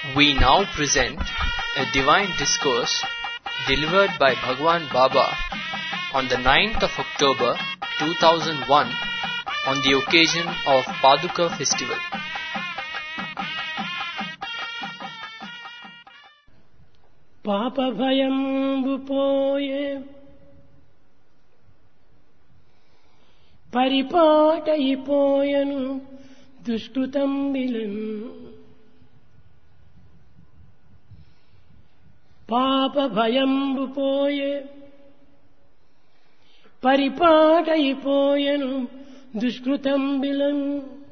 We now present a divine discourse delivered by Bhagwan Baba on the 9th of October 2001 on the occasion of Paduka festival. పాప భయంబు పోయే పరిపాటయిపోయను దుష్కృతంబిలన్ పాప భయంబు పోయే పరిపాటయిపోయను దుష్కృతంబిలన్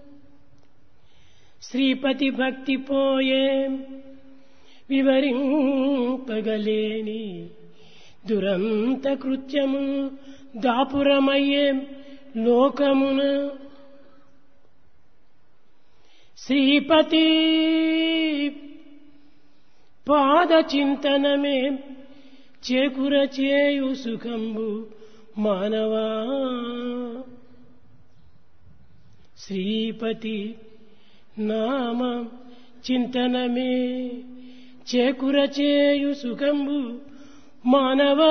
శ్రీపతి భక్తి పోయే వివరింపగలేని దురంత కృత్యము దాపురమయ్యే లోకమున శ్రీపతి పాద చింతనమే చేకుర చేయు సుఖంబు మానవా శ్రీపతి నామ చింతనమే చేకుర చేయు సుఖంబు మానవా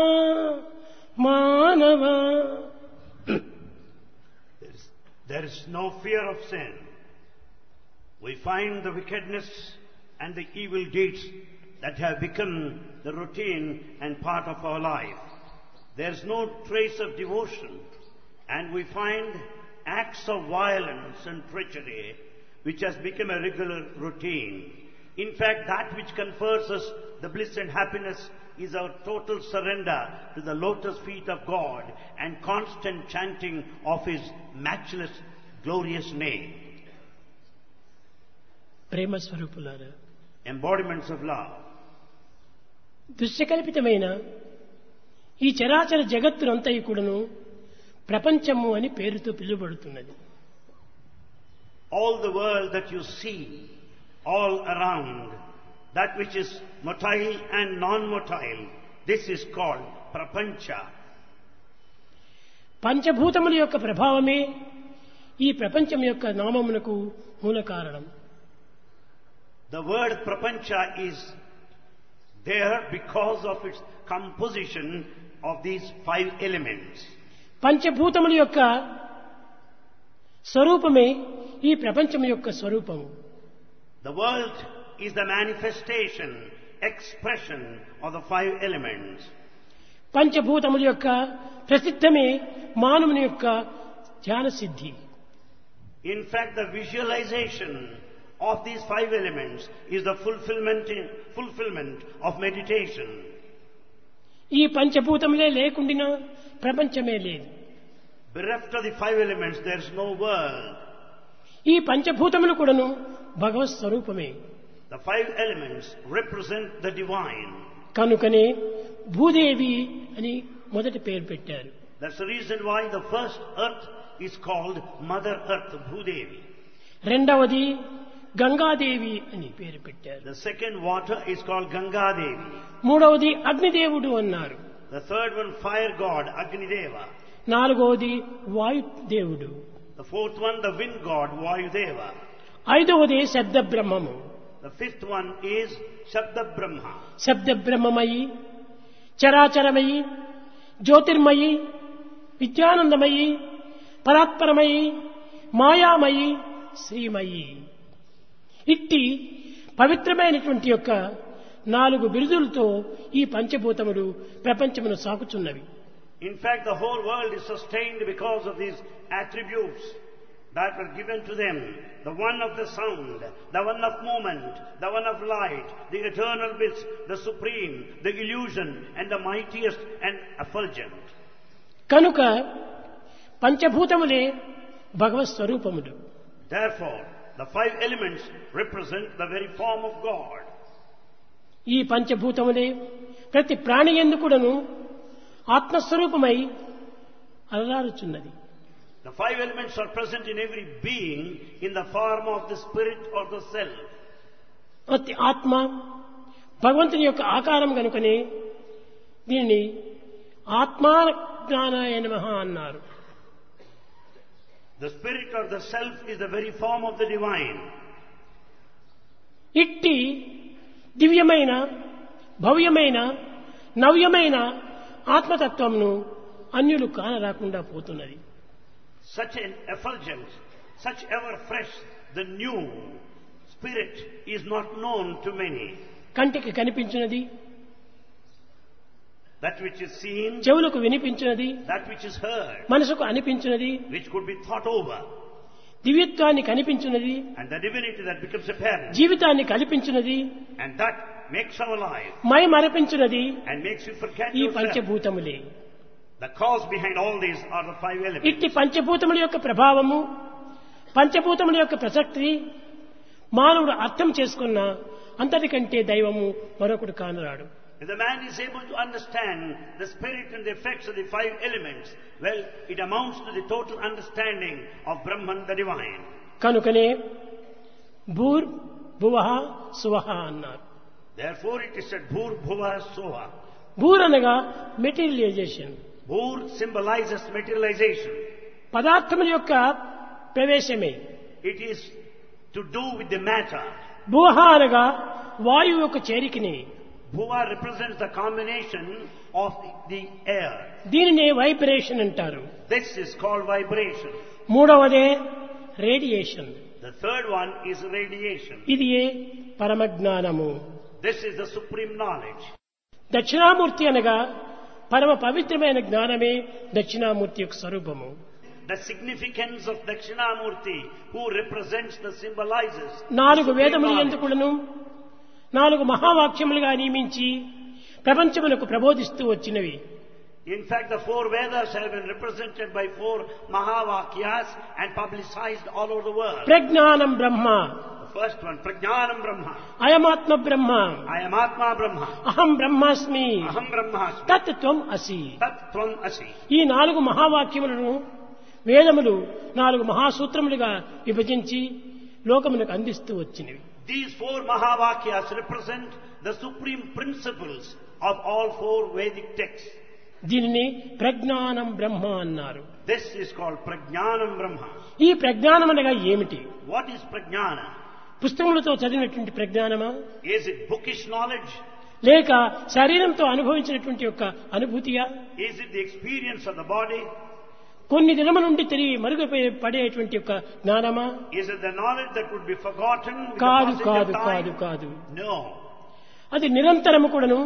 మానవా There is, there is no fear of sin. We find the wickedness and the evil deeds that have become the routine and part of our life. There is no trace of devotion and we find acts of violence and treachery which has become a regular routine. In fact, that which confers us the bliss and happiness is our total surrender to the lotus feet of God and constant chanting of His matchless, glorious name. ప్రేమ స్వరూపులారా Embodiments of love. దుశ్యకల్పితమైన ఈ చరాచర జగత్తునంతయు కూడాను ప్రపంచము అని పేరుతో పిలువబడుతున్నది All the world that you see, all around, that which is motile and non-motile, this is called prapancha. పంచభూతముల యొక్క ప్రభావమే ఈ ప్రపంచం యొక్క నామమునకు మూల కారణం The word prapancha is there because of its composition of these five elements. పంచభూతముల యొక్క స్వరూపమే ఈ ప్రపంచం యొక్క స్వరూపము The world is the manifestation, expression of the five elements. పంచభూతముల యొక్క ప్రసిద్ధమే మానవుని యొక్క ధ్యాన సిద్ధి In fact, the visualization of these five elements is the fulfillment, fulfillment of meditation. ఈ పంచభూతములే లేకుండినా ప్రపంచమే లేదు Bereft of the five elements, there is no world. ఈ పంచభూతములు కూడాను భగవత్ స్వరూపమే The five elements represent the divine. కనుకనే భూదేవి అని మొదటి పేరు పెట్టారు That's the reason why the first earth is called Mother Earth, Bhudevi. రెండవది గంగాదేవి అని పేరు పెట్టారు The second water is called Ganga Devi. మూడవది అగ్నిదేవుడు అన్నారు The third one, fire god, Agni Deva. నాలుగవది వాయుదేవుడు The fourth one, the wind god, Vayudeva. ఐదవది శబ్ద బ్రహ్మము The fifth one is Shabda Brahma. శబ్ద బ్రహ్మమయి చరాచరమయి జ్యోతిర్మయి విద్యానందమయి పరాత్పరమయి మాయామయి శ్రీమయి ఇట్టి పవిత్రమైనటువంటి యొక్క నాలుగు బిరుదులతో ఈ పంచభూతములు ప్రపంచమును సాకుచున్నవి In fact, the whole world is sustained because of these attributes that were given to them. The one of the sound, the one of movement, the one of light, the eternal bliss, the supreme, the illusion, and the mightiest and effulgent. కనుక పంచభూతములే భగవత్ స్వరూపములు Therefore, the five elements represent the very form of God. ఈ పంచభూతములే ప్రతి ప్రాణి ఎందుకుడను ఆత్మస్వరూపమై అలరారుచున్నది The five elements are present in every being in the form of the spirit or the self. ప్రతి ఆత్మ భగవంతుని యొక్క ఆకారం కనుకనే దీనిని ఆత్మాజ్ఞానాయ నమః అన్నారు The spirit or the self is the very form of the divine. ఇట్టి దివ్యమైన భవ్యమైన నవ్యమైన ఆత్మతత్వంను అన్యులు కానరాకుండా పోతున్నది Such an effulgent, such ever fresh, the new spirit is not known to many. కంటికి కనిపించినది That which is seen, చెవులకు వినిపించినది that which is heard, మనసుకు అనిపించినది which could be thought over, దివ్యత్వాన్ని కనిపించినది and the divinity that becomes apparent, జీవితాన్ని కల్పించినది and that makes our life మై మరపించినది and makes you forget ఈ yourself. పంచభూతములే The cause behind all these are the five elements. ఇట్టి పంచభూతముల యొక్క ప్రభావము పంచభూతముల యొక్క ప్రసక్తి మానవుడు అర్థం చేసుకున్న అంతటికంటే దైవము మరొకడు కానరాడు If the man is able to understand the spirit and the effects of the five elements, well, it amounts to the total understanding of Brahman, the divine. కనుకనే భూర్ భువ సువహ అన్నారు Therefore it is said Bhur Bhuva Soha. భూర్ అనగా materialization Bhur symbolizes materialization. పదార్థముల యొక్క ప్రవేశమే It is to do with the matter. భూహ అనగా వాయువు యొక్క చేరికని Bhuva represents the combination of the, the air. దీనినే వైబ్రేషన్ అంటారు This is called vibration. మూడవదే radiation The third one is radiation. ఇది ఏ పరమజ్ఞానము This is the supreme knowledge. Dakshinamurthy అనగా పరమ పవిత్రమైన జ్ఞానమే దక్షిణామూర్తి యొక్క స్వరూపము The significance of Dakshinamurti, who represents the symbolizes నాలుగు supreme వేదములు knowledge. ఎందుకులను నాలుగు మహావాక్యములుగా నియమించి ప్రపంచమునకు ప్రబోధిస్తూ వచ్చినవి In fact, the four Vedas have been represented by four Mahavakyas and publicized all over the world. ప్రజ్ఞానం బ్రహ్మ The first one, Prajnanam Brahma. అయమాత్మ Brahma I am Atma Brahma. అహం బ్రహ్మాస్మి Aham Brahmasmi. తత్ త్వం అసి Tat Tvam Asi. ఈ నాలుగు మహావాక్యములను వేదములు నాలుగు మహాసూత్రములుగా విభజించి లోకమునకు అందిస్తూ వచ్చినవి These four Mahavakyas represent the supreme principles of all four Vedic texts. దీనిని ప్రజ్ఞానం బ్రహ్మ అన్నారు This is called Prajnanam Brahma. ఈ ప్రజ్ఞానం అనగా ఏమిటి What is Prajnana? పుస్తకములతో చదివినటువంటి ప్రజ్ఞానమా Is it bookish knowledge? లేక శరీరంతో అనుభవించినటువంటి యొక్క అనుభూతియా Is it the experience of the body? కొన్ని దినముల నుండి తిరిగి మరుగుపై పడేటువంటి యొక్క జ్ఞానమా Is it the knowledge that would be forgotten with కాదు the passage కాదు of కాదు time? కాదు No. అది నిరంతరము కూడాను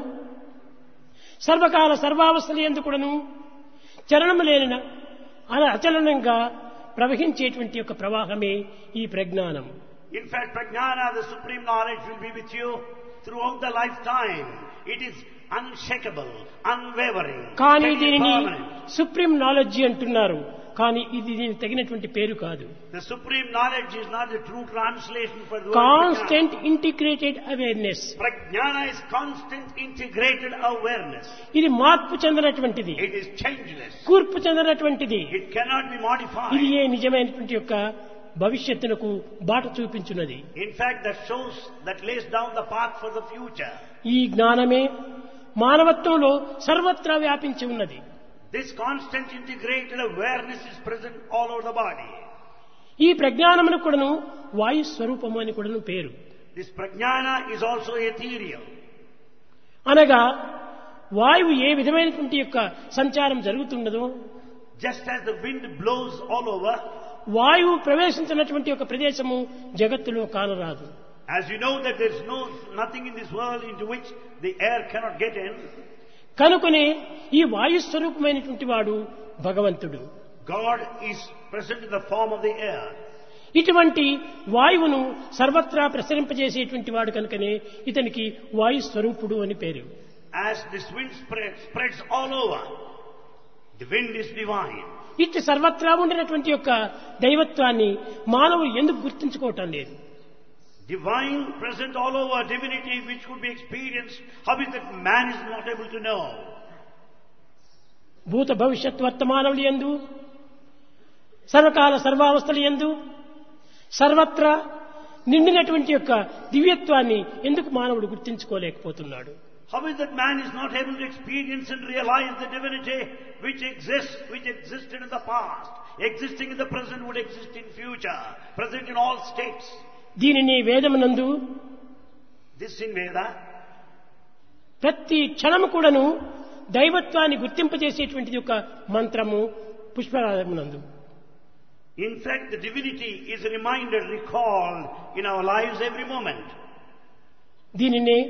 సర్వకాల సర్వావస్థలు ఎందు కూడాను చలనము లేని అలా అచలనంగా ప్రవహించేటువంటి యొక్క ప్రవాహమే ఈ ప్రజ్ఞానం In fact, Prajnana, the supreme knowledge, will be with you throughout the lifetime. It is unshakable, unwavering, కానీ steady, దీనిని permanent. సుప్రీం నాలెడ్జ్ అంటున్నారు కానీ ఇది దీనికి తగినటువంటి పేరు కాదు The supreme knowledge is not the true translation for the word Prajnana. Constant integrated awareness Prajnana is constant integrated awareness. ఇది మార్పు చెందినటువంటిది It is changeless. కూర్పు చెందినటువంటిది It cannot be modified. ఇది ఏ నిజమైనటువంటి యొక్క భవిష్యత్తునకు బాట చూపించున్నది In fact, that shows, that lays down the path for the future. ఈ జ్ఞానమే మానవత్వంలో సర్వత్రా వ్యాపించి ఉన్నది This constant integrated awareness is present all over the body. ఈ ప్రజ్ఞానమును కూడాను వాయు స్వరూపము అని కూడాను పేరు This prajnana is also ethereal. అనగా వాయువు ఏ విధమైనటువంటి యొక్క సంచారం జరుగుతున్నదో Just as the wind blows all over, వాయువు ప్రవేశించినటువంటి ఒక ప్రదేశము జగత్తులో కానరాదు as you know that there is no nothing in this world into which the air cannot get in, కనుకనే ఈ వాయు స్వరూపమైనటువంటి వాడు భగవంతుడు God is present in the form of the air. ఇటువంటి వాయువును సర్వత్రా ప్రసరింపజేసేటువంటి వాడు కనుకనే ఇతనికి వాయు స్వరూపుడు అని పేరు As this wind spreads, spreads all over, the wind is divine. ఇట్టి సర్వత్రా ఉండినటువంటి యొక్క దైవత్వాన్ని మానవుడు ఎందుకు గుర్తించుకోవటం లేదు Divine present all over, divinity which could be experienced, how is that man is not able to know? భూత భవిష్యత్ వర్తమానములు ఎందు సర్వకాల సర్వావస్థలు ఎందు సర్వత్రా నిండినటువంటి యొక్క దివ్యత్వాన్ని ఎందుకు మానవుడు గుర్తించుకోలేకపోతున్నాడు How is that man is not able to experience and realize the divinity which exists, which existed in the past, existing in the present, would exist in future, present in all states? దీనిని వేదమునందు This in Veda, ప్రతి క్షణము కూడాను దైవత్వాన్ని గుర్తింపజేసేటువంటిది ఒక మంత్రము పుష్పరాగమునందు in fact, the divinity is reminded, recalled in our lives every moment. దీనినే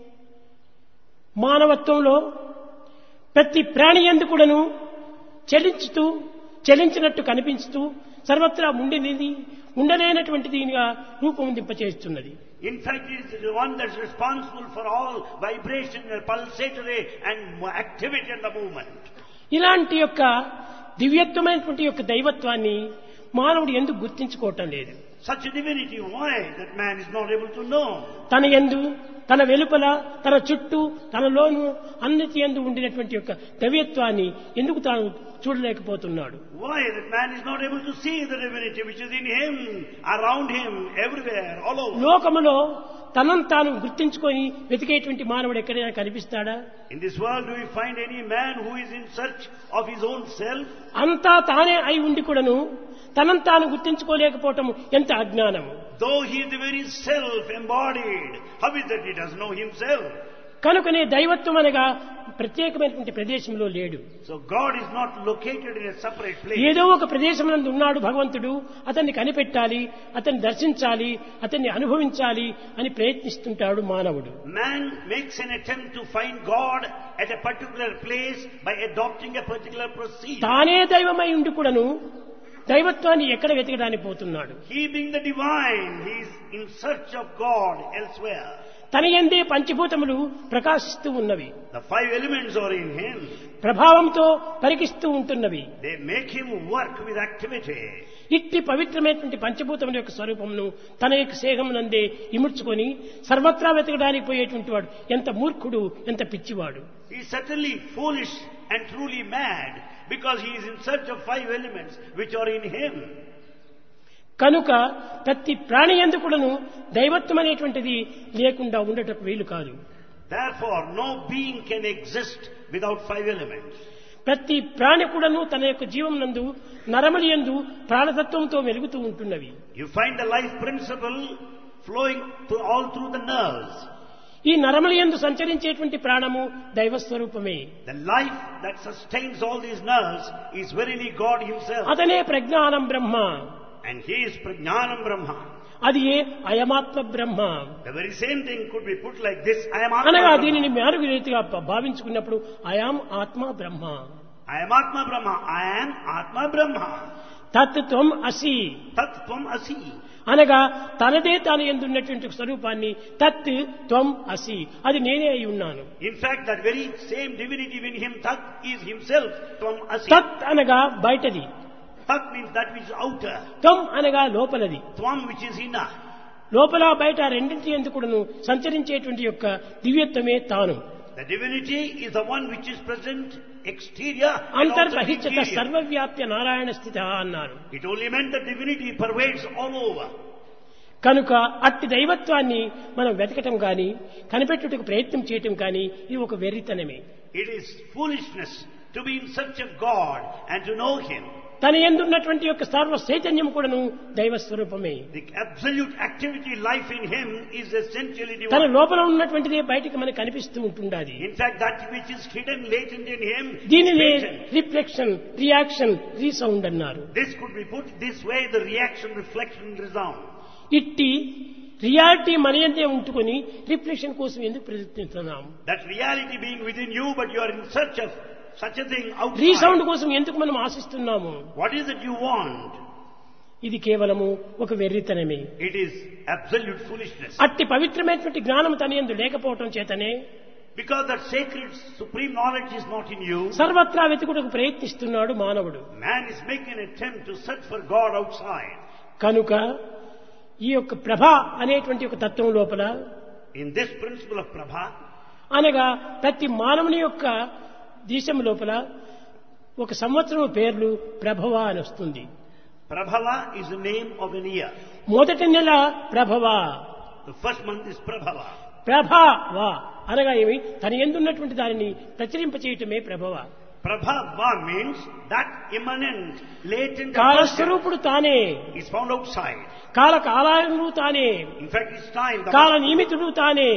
మానవత్వంలో ప్రతి ప్రాణి ఎందు కూడాను చలించుతూ చలించినట్టు కనిపించుతూ సర్వత్రా ఉండినది ఉండలేనటువంటిదిగా రూపొందింపచేస్తున్నది In fact, it is the one that's responsible for all vibration and pulsatory and activity and the movement. ఇలాంటి యొక్క దివ్యత్వమైనటువంటి యొక్క దైవత్వాన్ని మానవుడు ఎందుకు గుర్తించుకోవటం లేదు Such a divinity, why that man is not able to know? తన ఎందు తన వెలుపల తన చుట్టూ తనలోను అన్నిటి ఎందు ఉండినటువంటి యొక్క దైవత్వాన్ని ఎందుకు తాను చూడలేకపోతున్నాడు Why that man is not able to see the divinity which is in him, around him, everywhere, all over. లోకములో తనను తాను గుర్తించుకొని వెతికేటువంటి మానవుడు ఎక్కడైనా కనిపిస్తాడా In this world, do we find any man who is in search of his own self? అంతా తానే అయి ఉండి కూడాను తనను తాను గుర్తించుకోలేకపోవటం ఎంత అజ్ఞానము Though he is the very self embodied, how is that he does know himself? కనుకనే దైవత్వం అనగా ప్రత్యేకమైనటువంటి ప్రదేశంలో లేడు So God is not located in a separate place. ఏదో ఒక ప్రదేశం నందు ఉన్నాడు భగవంతుడు అతన్ని కనిపెట్టాలి అతన్ని దర్శించాలి అతన్ని అనుభవించాలి అని ప్రయత్నిస్తుంటాడు మానవుడు Man makes an attempt to find God at a particular place by adopting a particular procedure. తానే దైవమై ఉండి కూడాను దైవత్వాన్ని ఎక్కడ వెతకడానికి పోతున్నాడు He being the divine, he is in search of God elsewhere. తన ఎందే పంచభూతములు ప్రకాశిస్తూ ఉన్నవి The five elements are in him. ప్రభావంతో పరికిస్తూ ఉంటున్నవి They make him work with activity. ఇట్టి పవిత్రమైనటువంటి పంచభూతముల యొక్క స్వరూపమును తన యొక్క సేహమునందే ఇముడ్చుకొని సర్వత్రా వెతకడానికి పోయేటువంటి వాడు ఎంత మూర్ఖుడు ఎంత పిచ్చివాడు He is certainly foolish and truly mad because he is in search of five elements which are in him. కనుక ప్రతి ప్రాణి ఎందు కూడాను దైవత్వం అనేటువంటిది లేకుండా ఉండటకు వీలు కాదు Therefore, no being can exist without five elements. ప్రతి ప్రాణి కూడాను తన యొక్క జీవం నందు నరములి యందు ప్రాణతత్వంతో వెలుగుతూ ఉంటున్నవి You find the life principle flowing through, all through the nerves. ఈ నరములి యందు సంచరించేటువంటి ప్రాణము దైవస్వరూపమే The life that sustains all these nerves is verily God Himself. అతనే ప్రజ్ఞానం బ్రహ్మ And He is Prajnanam Brahma. అది ఏ అయమాత్మ బ్రహ్మ The very same thing could be put like this I am Atma అనగా Brahma. దీనిని మేరకు రీతిగా భ- భావించుకున్నప్పుడు అయాం ఆత్మ బ్రహ్మ I am Atma Brahma. I am Atma Brahma. తత్వం అసి Tat Tvam Asi. అనగా తనదే తాను ఎందున్నటువంటి స్వరూపాన్ని తత్ త్వం అసి అది నేనే అయి ఉన్నాను In fact, that very same divinity in Him, Tat, is Himself Tvam Asi. తత్ అనగా బయటది Tat means that which is outer. త్వం అనగా లోపలది Tvam which is inner. లోపల బయట రెండింటి ఎందుకును సంచరించేటువంటి యొక్క దివ్యత్వమే తాను The divinity is the one which is present exterior and also అంతర్బహిష్యత interior. సర్వవ్యాప్య Narayana స్థిత అన్నారు It only meant that divinity pervades all over. కనుక అట్టి దైవత్వాన్ని మనం వెతకటం కానీ కనిపెట్టుటకు ప్రయత్నం చేయటం కానీ ఇది ఒక వెర్రితనమే It is foolishness to be in search of God and to know Him. తన ఎందున్నటువంటి యొక్క సర్వ చైతన్యం కూడాను దైవ స్వరూపమే The absolute activity life in Him is essentially తన divine. లోపల ఉన్నటువంటిదే బయటికి మనకు కనిపిస్తూ ఉంటుండాలి In fact, that which is hidden latent in Him is దీనినే latent. రిఫ్లెక్షన్ రియాక్షన్ రీసౌండ్ అన్నారు This could be put this way, the reaction, reflection, resound. ఇట్టి reality మన ఎందే ఉంటుకొని రిఫ్లెక్షన్ కోసం ఎందుకు ప్రయత్నిస్తున్నాం That reality being within you, but you are in search of such a thing resound outside. కోసం ఎందుకు మనం ఆశిస్తున్నాము What is it you want? ఇది కేవలము ఒక వెర్రితనమే It is absolute foolishness. అట్టి పవిత్రమైనటువంటి జ్ఞానం తన ఎందు లేకపోవటం చేతనే Because that sacred supreme knowledge is not in you, సర్వత్రా వెతుకుటకు ప్రయత్నిస్తున్నాడు మానవుడు man is making an attempt to search for God outside. కనుక ఈ యొక్క ప్రభ అనేటువంటి ఒక తత్వం లోపల In this principle of Prabha, అనగా ప్రతి మానవుని యొక్క దేశం లోపల ఒక సంవత్సరం పేర్లు ప్రభవ అని వస్తుంది Prabhava is the name of an year. మొదటి నెల ప్రభవ The first month is Prabhava. ప్రభవ అనగా ఏమి తన ఎందున్నటువంటి దానిని ప్రచురింప చేయటమే ప్రభవ Prabhava means that immanent, latent person కాలస్వరూపుడు తానే is found outside. కాల కాలాయనుడు తానే In fact, it's time. The కాల master- నియమితుడు తానే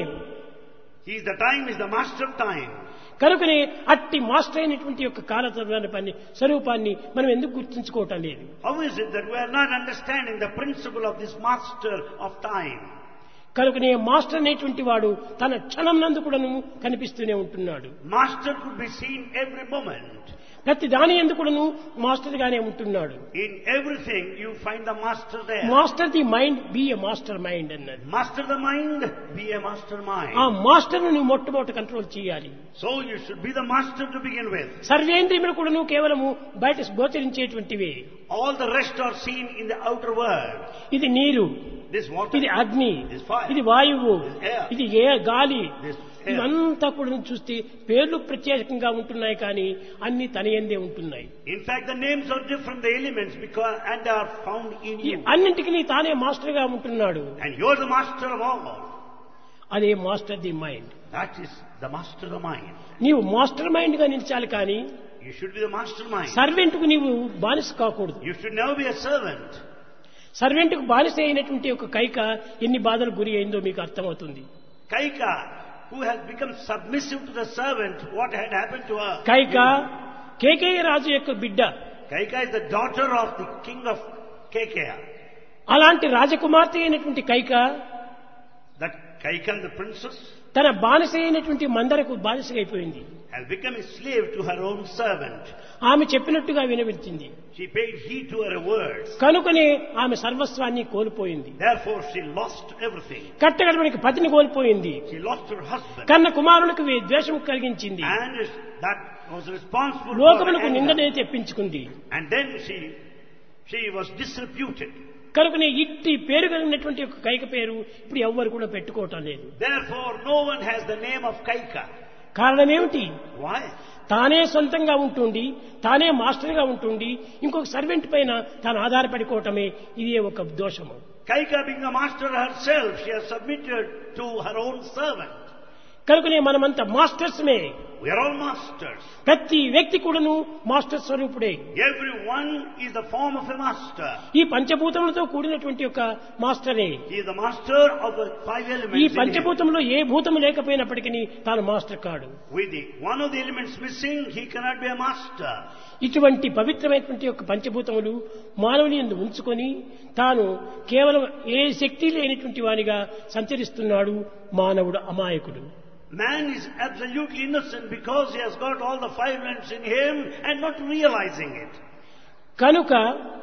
he is the time, is the master of time. కనుకనే అట్టి మాస్టర్ అయినటువంటి యొక్క కాలతత్వాన్ని పని స్వరూపాన్ని మనం ఎందుకు గుర్తుంచుకోవటం లేదు How is it that we are not understanding the principle of this master of time? కనుకనే మాస్టర్ అనేటువంటి వాడు తన క్షణం నందు కూడాను కనిపిస్తూనే ఉంటున్నాడు Master could be seen every moment. ప్రతి దాని ఎందు కూడాను మాస్టర్ గానే ఉంటున్నాడు In everything, you find the master there. Master the mind be a mastermind అన్నది Master the mind, be a mastermind. ఆ మాస్టర్ నువ్వు మొట్టమొదటి కంట్రోల్ చేయాలి So you should be the master to begin with. సర్వేంద్రియములు కూడాను కేవలము బయట గోచరించేటువంటివి All the rest are seen in the outer world. ఇది నీరు This water, ఇది అగ్ని This fire. ఇది వాయువు This air. ఇది ఏ గాలి This air. ఇవంతా కూడా చూస్తే పేర్లు ప్రత్యేకంగా ఉంటున్నాయి కానీ అన్ని తన ఎందే ఉంటున్నాయి in fact, the names are different, the elements, because and they are found in ఈ you. అన్నింటికి నీ తానే మాస్టర్ గా ఉంటున్నాడు And you're the master of all. అదే master the mind That is the master of the mind. నీవు mastermind గా నిలిచాలి కానీ You should be the mastermind. Servant కు నీవు బానిస కాకూడదు You should never be a servant. Servant కు బానిస అయినటువంటి ఒక కైక ఎన్ని బాధలు గురి అయిందో మీకు అర్థమవుతుంది Kaika, who has become submissive to the servant, what had happened to her? Kaika కేకేయ రాజు యొక్క బిడ్డ Kaika is the daughter of the king of Kekia. అలాంటి రాజకుమార్తె అయినటువంటి Kaika That Kaika, the princess, తన బానిస అయినటువంటి మందరకు బానిసైపోయింది has become a slave to her own servant. ఆమె చెప్పినట్టుగా వినవించింది She paid heed to her words. కనుకనే ఆమె సర్వస్వాన్ని కోల్పోయింది Therefore, she lost everything. కట్టగడమనికి పతిని కోల్పోయింది She lost her husband. కన్న కుమారులకు వే- ద్వేషం కలిగించింది And that was responsible for లోకములకు anger. నిందనే తెప్పించుకుంది And then she, she was disreputed. కనుకనే ఇట్టి పేరు కలిగినటువంటి ఒక కైక పేరు ఇప్పుడు ఎవ్వరు కూడా పెట్టుకోవటం లేదు Therefore, no one has the name of Kaika. కారణం ఏమిటి Why? తానే సొంతంగా ఉంటుండి తానే మాస్టర్గా ఉంటుండి ఇంకొక సర్వెంట్ పైన తాను ఆధారపడికోవటమే ఇదే ఒక దోషము Kaika being a master herself, she has submitted to her own servant. కనుకనే మనమంతా మాస్టర్స్మే We are all masters. ప్రతి వ్యక్తి కూడాను మాస్టర్ స్వరూపుడే Everyone is the form of a master. ఈ పంచభూతములతో కూడినటువంటి ఒక మాస్టరే He is the master of the five elements. ఈ in him. పంచభూతంలో ఏ భూతము లేకపోయినప్పటికీ తాను మాస్టర్ కాడు With the, one of the elements missing, he cannot be a master. ఇటువంటి పవిత్రమైనటువంటి యొక్క పంచభూతములు మానవుని ఎందు ఉంచుకొని తాను కేవలం ఏ శక్తి లేనటువంటి వానిగా సంచరిస్తున్నాడు మానవుడు అమాయకుడు Man is absolutely innocent because he has got all the five elements in him and not realizing it. కనుక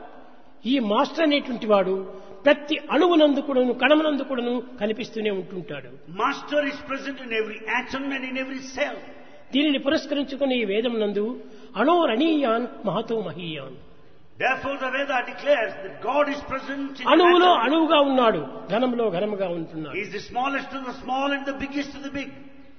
ఈ మాస్టర్ అనేటువంటి వాడు ప్రతి అణువునందు కూడాను కణమునందు కూడాను కనిపిస్తూనే ఉంటుంటాడు Master is present in every atom and in every cell. దీనిని పురస్కరించుకుని ఈ వేదం నందు అణోరణీయాన్ మహతో మహీయాన్ Therefore the Veda declares that God is present in అణువులో atom. అణువుగా ఉన్నాడు ఘనంలో ఘనముగా ఉంటున్నాడు He is the smallest of the small and the biggest of the big.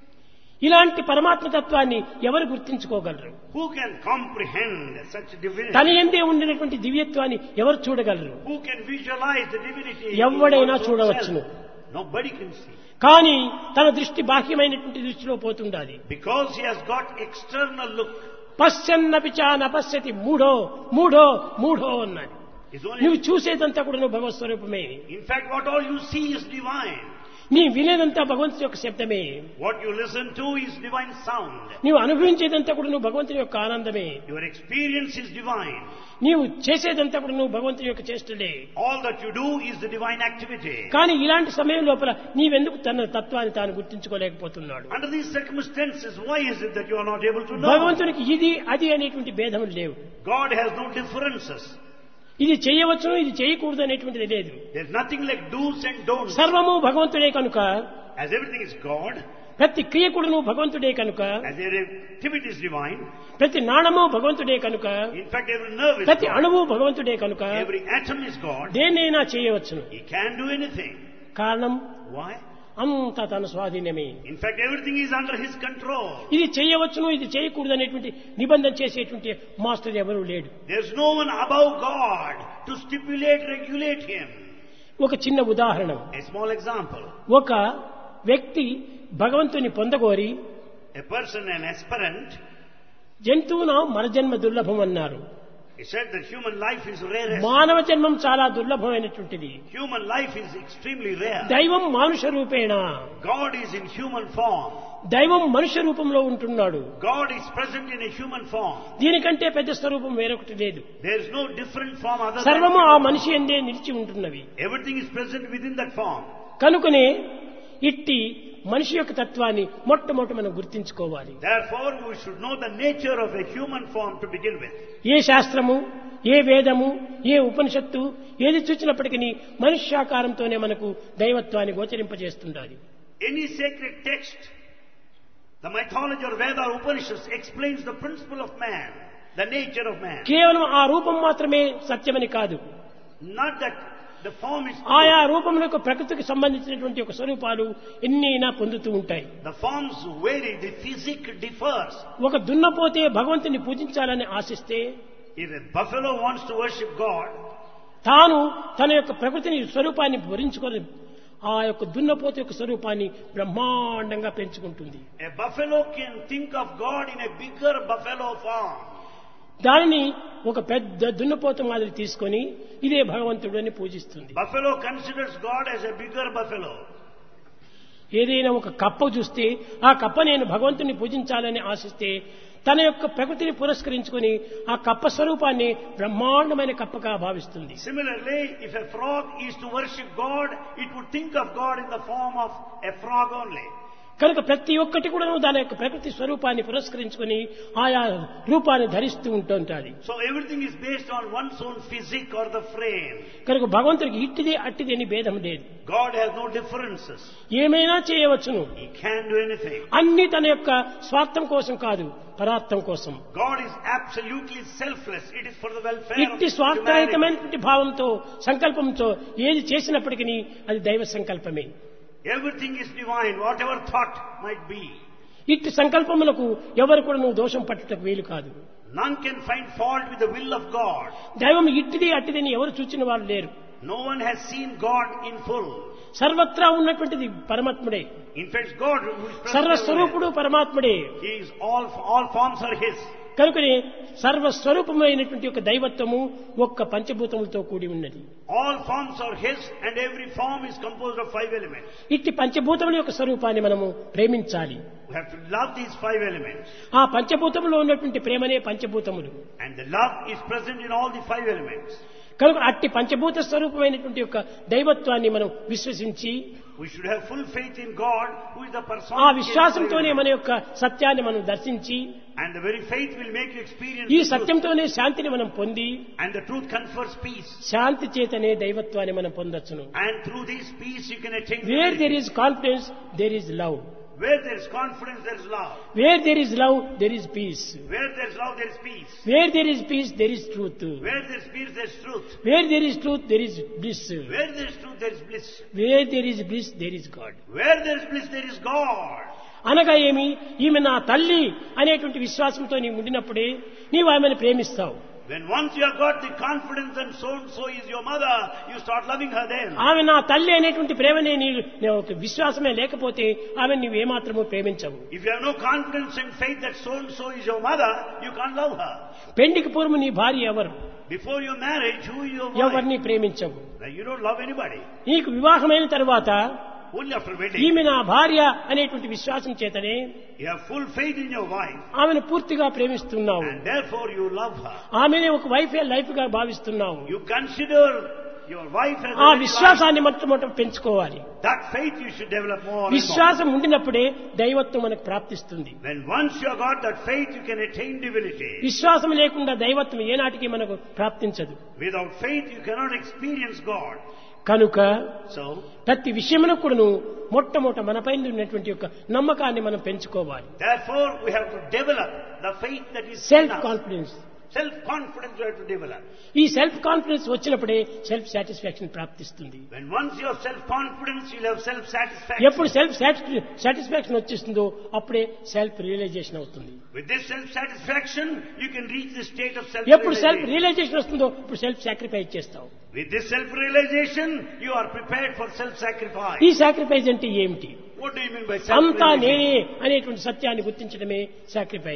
ఇలాంటి పరమాత్మ తత్వాన్ని ఎవరు గుర్తించుకోగలరు Who can comprehend such divinity? తన ఎందే ఉండినటువంటి దివ్యత్వాన్ని ఎవరు చూడగలరు Who can visualize the divinity? in ఎవడైనా one's own చూడవచ్చును. self? Nobody can see. కానీ తన దృష్టి బాహ్యమైనటువంటి దృష్టిలో పోతుండాలి Because he has got external look. పశ్చన్నపి చా నపశ్యతి మూఢో మూఢో మూఢో అన్నాడు It's only, నువ్వు చూసేదంతా కూడా నువ్వు భగవత్ స్వరూపమే in fact, what all you see is divine. నీ వినేదంతా భగవంతుని యొక్క శబ్దమే What you listen to is divine sound. నీవు అనుభవించేదంతా కూడా నువ్వు భగవంతుని యొక్క ఆనందమే Your experience is divine. నీవు చేసేదంతా కూడా నువ్వు భగవంతుని యొక్క చేష్టలే All that you do is the divine activity. కానీ ఇలాంటి సమయం లోపల నీవెందుకు తన తత్వాన్ని తాను గుర్తించుకోలేకపోతున్నాడు Under these circumstances, why is it that you are not able to know? భగవంతునికి ఇది అది అనేటువంటి భేదములు లేవు God has no differences. ఇది చేయవచ్చును ఇది చేయకూడదు అనేటువంటిది లేదు There's nothing like do's and don'ts. సర్వము భగవంతుడే కనుక As everything is God, ప్రతి క్రియకుడును భగవంతుడే కనుక as every activity is divine, ప్రతి నాణము భగవంతుడే కనుక in fact every nerve is ప్రతి God. అణువు భగవంతుడే కనుక Every atom is God. దేన్నైనా చేయవచ్చును He can do anything. కారణం Why? అంతా తన స్వాధీనమే In fact, everything is under His control. ఇది చేయవచ్చును ఇది చేయకూడదు అనేటువంటి నిబంధన చేసేటువంటి మాస్టర్ ఎవరు లేడు There's no one above God to stipulate, regulate Him. ఒక చిన్న ఉదాహరణ A small example. ఒక వ్యక్తి భగవంతుని పొందగోరి A person, an aspirant, జంతువున మరజన్మ దుర్లభం అన్నారు He said that human life is rarest. మానవ జన్మం చాలా దుర్లభమైనటువంటిది Human life is extremely rare. దైవం మానుష రూపేణ God is in human form. దైవం మనుష్య రూపంలో ఉంటున్నాడు God is present in a human form. దీనికంటే పెద్ద స్వరూపం వేరొకటి లేదు There is no different form other than సర్వము ఆ human మనిషి ఎందే నిలిచి ఉంటున్నవి form. Everything is present within that form. కనుకనే ఇట్టి మనిషి యొక్క తత్వాన్ని మొట్టమొదటి మనం గుర్తించుకోవాలి Therefore, we should know the nature of a human form to begin with. ఏ శాస్త్రము ఏ వేదము ఏ ఉపనిషత్తు ఏది చూచినప్పటికీ మనుష్యాకారంతోనే మనకు దైవత్వాన్ని గోచరింపజేస్తుండాలి Any sacred text, the mythology or Veda or Upanishads explains the principle of man, the nature of man. కేవలం ఆ రూపం మాత్రమే సత్యమని కాదు Not that the form is ఆయా రూపములకు ప్రకృతికి సంబంధించినటువంటి ఒక స్వరూపాలు ఎన్నైనా పొందుతూ ఉంటాయి the forms vary, the physique differs. ఒక దున్నపోతే భగవంతుని పూజించాలని ఆశిస్తే If a buffalo wants to worship God, తాను తన యొక్క ప్రకృతిని స్వరూపాన్ని భరించుకొని ఆ యొక్క దున్నపోత యొక్క స్వరూపాన్ని బ్రహ్మాండంగా పెంచుకుంటుంది a buffalo can think of God in a bigger buffalo form. దానిని ఒక పెద్ద దున్నపోత మాదిరి తీసుకొని ఇదే భగవంతుడు అని పూజిస్తుంది Buffalo considers God as a bigger buffalo. ఏదైనా ఒక కప్ప చూస్తే ఆ కప్ప నేను భగవంతుని పూజించాలని ఆశిస్తే తన యొక్క ప్రకృతిని పురస్కరించుకొని ఆ కప్ప స్వరూపాన్ని బ్రహ్మాండమైన కప్పగా భావిస్తుంది Similarly, if a frog is to worship God, it would think of God in the form of a frog only. కనుక ప్రతి ఒక్కటి కూడా దాని యొక్క ప్రకృతి స్వరూపాన్ని పురస్కరించుకొని ఆయా రూపాన్ని ధరిస్తూ ఉంటుంటాది So everything is based on one's own physique or the frame. కనుక భగవంతుడికి ఇట్టిది అట్టిది అని భేదం లేదు God has no differences. ఏమైనా చేయవచ్చును He can do anything. అన్ని తన యొక్క స్వార్థం కోసం కాదు పరార్థం కోసం God is absolutely selfless. It is for the welfare of ఇట్టి humanity. స్వార్థరహితమైనటువంటి భావంతో సంకల్పంతో ఏది చేసినప్పటికీ అది దైవ సంకల్పమే Everything is divine, whatever thought might be. ఇట్టి సంకల్పములకు ఎవరు కూడా నువ్వు దోషం పట్టుటకు వీలు కాదు None can find fault with the will of God. దైవం ఇట్టిది అట్టిదని ఎవరు చూచిన వాళ్ళు లేరు No one has seen God in full. సర్వత్రా ఉన్నటువంటిది పరమాత్ముడే In fact, God who is present సర్వస్వరూపుడు everywhere, పరమాత్ముడే He is all, all forms are His. కనుకనే సర్వస్వరూపమైనటువంటి ఒక దైవత్వము ఒక్క పంచభూతములతో కూడి ఉన్నది All forms are His and every form is composed of five elements. ఇట్టి పంచభూతముల యొక్క స్వరూపాన్ని మనము ప్రేమించాలి We have to love these five elements. ఆ పంచభూతములో ఉన్నటువంటి ప్రేమనే పంచభూతములు And the love is present in all the five elements. కనుక అట్టి పంచభూత స్వరూపమైనటువంటి యొక్క దైవత్వాన్ని మనం విశ్వసించి We should have full faith in God who is the person. ఆ విశ్వాసంతోనే మన యొక్క సత్యాన్ని మనం దర్శించి And the very faith will make you experience ఈ the truth. సత్యంతోనే శాంతిని మనం పొంది And the truth confers peace. శాంతి చేతనే దైవత్వాన్ని మనం పొందొచ్చును And through this peace you can attain where divinity. There is confidence there is love Where there is confidence, there is love. Where there is love there is peace Where there is love, there is peace. Where there is peace there is truth Where there is peace, there is truth. Where there is truth there is bliss Where there is truth, there is bliss. Where there is bliss there is God Where there is bliss, there is God. అనగా ఏమి ఈమె నా తల్లి అనేటువంటి విశ్వాసంతో నీవు ఉండినప్పుడే నీవు ఆమెను ప్రేమిస్తావు When once you have got the confidence and so and so is your mother, you start loving her then. ఆమె నా తల్లి అనేటువంటి ప్రేమనే నీ నీ ఒక విశ్వాసమే లేకపోతే ఆమె నీవు ఏమాత్రము ప్రేమించవు If you have no confidence and faith that so and so is your mother, you can't love her. పెండికి పూర్వం నీ భార్య ఎవరు Before your marriage, who is your wife? ఎవరిని ప్రేమించవు Now, you don't love anybody. నీకు వివాహమైన తర్వాత Only after wedding. ఈమె నా భార్య అనేటువంటి విశ్వాసం చేతనే You have full faith in your wife. ఆమెను పూర్తిగా ప్రేమిస్తున్నావు And therefore you love her. ఆమెనే ఒక వైఫ్ లైఫ్ గా భావిస్తున్నావు You consider your wife as ఆ a very life. విశ్వాసాన్ని మొట్టమొదటి పెంచుకోవాలి That faith you should develop more and more. విశ్వాసం ఉండినప్పుడే దైవత్వం మనకు ప్రాప్తిస్తుంది When once you have got that faith, you can attain divinity. విశ్వాసం లేకుండా దైవత్వం ఏనాటికి మనకు ప్రాప్తించదు Without faith, you cannot experience God. కనుక So, ప్రతి విషయమును కూడాను మొట్టమొదట మనపైన ఉన్నటువంటి యొక్క నమ్మకాన్ని మనం పెంచుకోవాలి therefore, we have to develop the faith that is in self us. Confidence Self-confidence we have to develop. ఈ సెల్ఫ్ కాన్ఫిడెన్స్ వచ్చినప్పుడే సెల్ఫ్ సాటిస్ఫాక్షన్ ప్రాప్తిస్తుంది When once you have self-confidence, you'll have self-satisfaction. ఎప్పుడు సెల్ఫ్ సాటిస్ఫాక్షన్ వచ్చేస్తుందో అప్పుడే self realization అవుతుంది With this self-satisfaction, you can reach the state of ఎప్పుడు self self-realization. Realization వస్తుందో ఇప్పుడు సెల్ఫ్ సాక్రిఫైస్ చేస్తావు With this self-realization, you are prepared for self-sacrifice. ఈ sacrifice అంటే ఏమిటి What do you mean by అంతా self-realization? నేనే అనేటువంటి సత్యాన్ని గుర్తించడమే sacrifice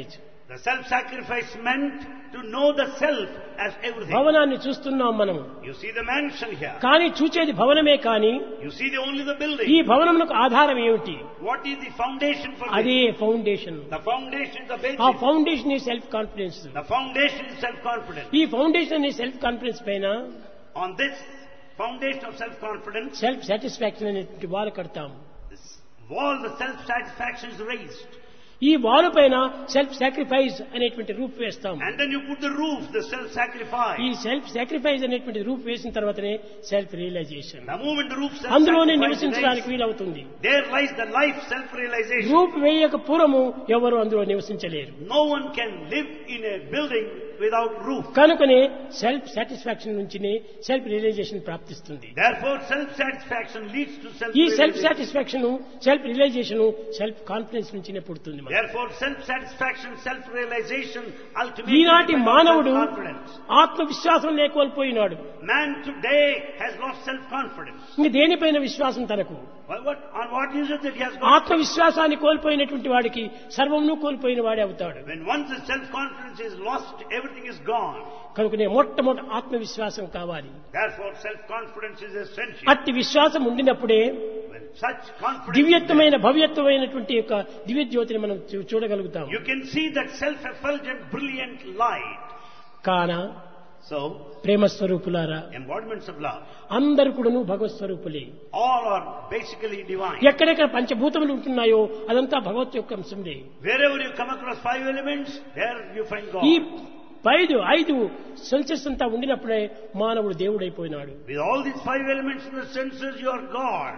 The self-sacrifice meant to know the self as everything. భవనాన్ని చూస్తున్నాం మనం You see the mansion here. కానీ చూచేది భవనమే కానీ You see the, only the building. ఈ భవనములకు ఆధారం ఏమిటి What is the foundation for అదే this? Foundation The foundation is the ఆ basis. ఫౌండేషన్ ఈ self confidence The foundation is self-confidence. ఈ ఫౌండేషన్ ఈ సెల్ఫ్ కాన్ఫిడెన్స్ పైన On this foundation of self-confidence, self satisfaction అనేటువంటి వారు కడతాం this wall, the self-satisfaction is raised. ఈ వారు పైన సెల్ఫ్ సాక్రిఫైస్ అనేటువంటి రూప్ వేస్తాం And then you put the roof, the self-sacrifice. ఈ సెల్ఫ్ సాక్రిఫైస్ అనేటువంటి రూప్ వేసిన తర్వాతనే self realization The moment the roof అందులోనే self-sacrifice is నివసించడానికి raised, వీలవుతుంది there lies the life self-realization. రూప్ వేయక పూర్వము ఎవరు అందులో నివసించలేరు No one can live in a building without roof. కనుకనే సెల్ఫ్ సాటిస్ఫాక్షన్ నుంచి సెల్ఫ్ రియలైజేషన్ ప్రాప్తిస్తుంది Therefore, self-satisfaction leads to ఈ self self-realization. Satisfaction self realization self confidence నుంచినే పుడుతుంది మనకు. Therefore, self-satisfaction, self-realization ultimately ఈనాటి depends on మానవుడు self-confidence. ఆత్మవిశ్వాసం లేకోల్పోయినాడు Man today has lost self-confidence. ఇంక దేనిపైన విశ్వాసం తనకు Well, what, on what is it that he has got? ఆత్మవిశ్వాసాన్ని కోల్పోయినటువంటి వాడికి సర్వమును కోల్పోయిన వాడే అవుతాడు When once the self-confidence is lost, everything is gone. కనుకనే మొట్టమొదటి ఆత్మవిశ్వాసం కావాలి Therefore, self-confidence is essential. అట్టి విశ్వాసం ఉండినప్పుడే When such confidence is దివ్యత్వమైన భవ్యత్వమైనటువంటి యొక్క దివ్య జ్యోతిని మనం చూ- చూడగలుగుతాం there, you can see that self-effulgent, brilliant light. కాన So, ప్రేమ స్వరూపులారా embodiments of love. అందరు కూడాను భగవత్ స్వరూపులే All are basically divine. ఎక్కడెక్కడ పంచభూతములు ఉంటున్నాయో అదంతా భగవత్ యొక్క అంశంలే Wherever you come across five elements, there you find God. ఈ ఐదు ఐదు సెన్సెస్ అంతా ఉండినప్పుడే మానవుడు దేవుడైపోయినాడు With all these five elements in the senses, you are God.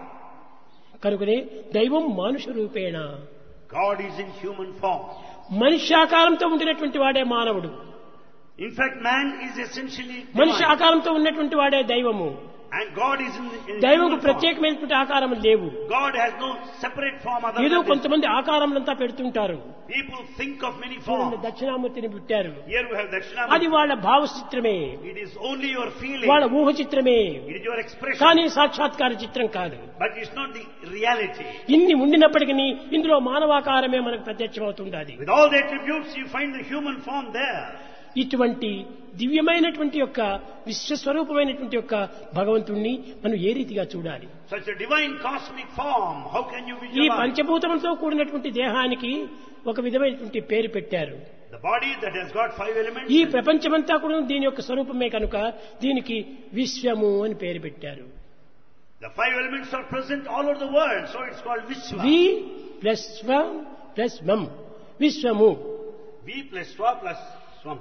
కనుకనే దైవం మానుష రూపేణ God is in human form. మనిష్యాకారంతో ఉండినటువంటి వాడే మానవుడు In fact, man is essentially మనిషి divine. ఆకారంతో ఉన్నటువంటి వాడే దైవము And God is in, in దైవంకు human form. ప్రత్యేకమైనటువంటి ఆకారం లేవు God has no separate form other ఏదో than this. కొంతమంది ఆకారములంతా పెడుతుంటారు People think of many చూడండి forms. దక్షిణామూర్తిని పెట్టారు Here we have అది Dakshinamurti. వాళ్ళ భావచిత్రమే It is only your feeling. వాళ్ళ ఊహ చిత్రమే It is your expression. కానీ సాక్షాత్కార చిత్రం కాదు But it's not the reality. ఇన్ని ఉండినప్పటికీ ఇందులో మానవాకారమే మనకు ప్రత్యక్షమవుతుండాలి With all the attributes, you find the human form there. ఇటువంటి దివ్యమైనటువంటి యొక్క విశ్వస్వరూపమైనటువంటి యొక్క భగవంతుణ్ణి మనం ఏ రీతిగా చూడాలి Such a divine cosmic form. How can you ఈ visualize? పంచభూతములతో కూడినటువంటి దేహానికి ఒక విధమైనటువంటి పేరు పెట్టారు The body that has got five elements. ఈ ప్రపంచమంతా కూడా దీని యొక్క స్వరూపమే కనుక దీనికి విశ్వము అని పేరు పెట్టారు The five elements are present all over the world, so it's called Vishwa. వి ప్లస్ స్వం ప్లస్ మం విశ్వము V plus Swa plus Swam.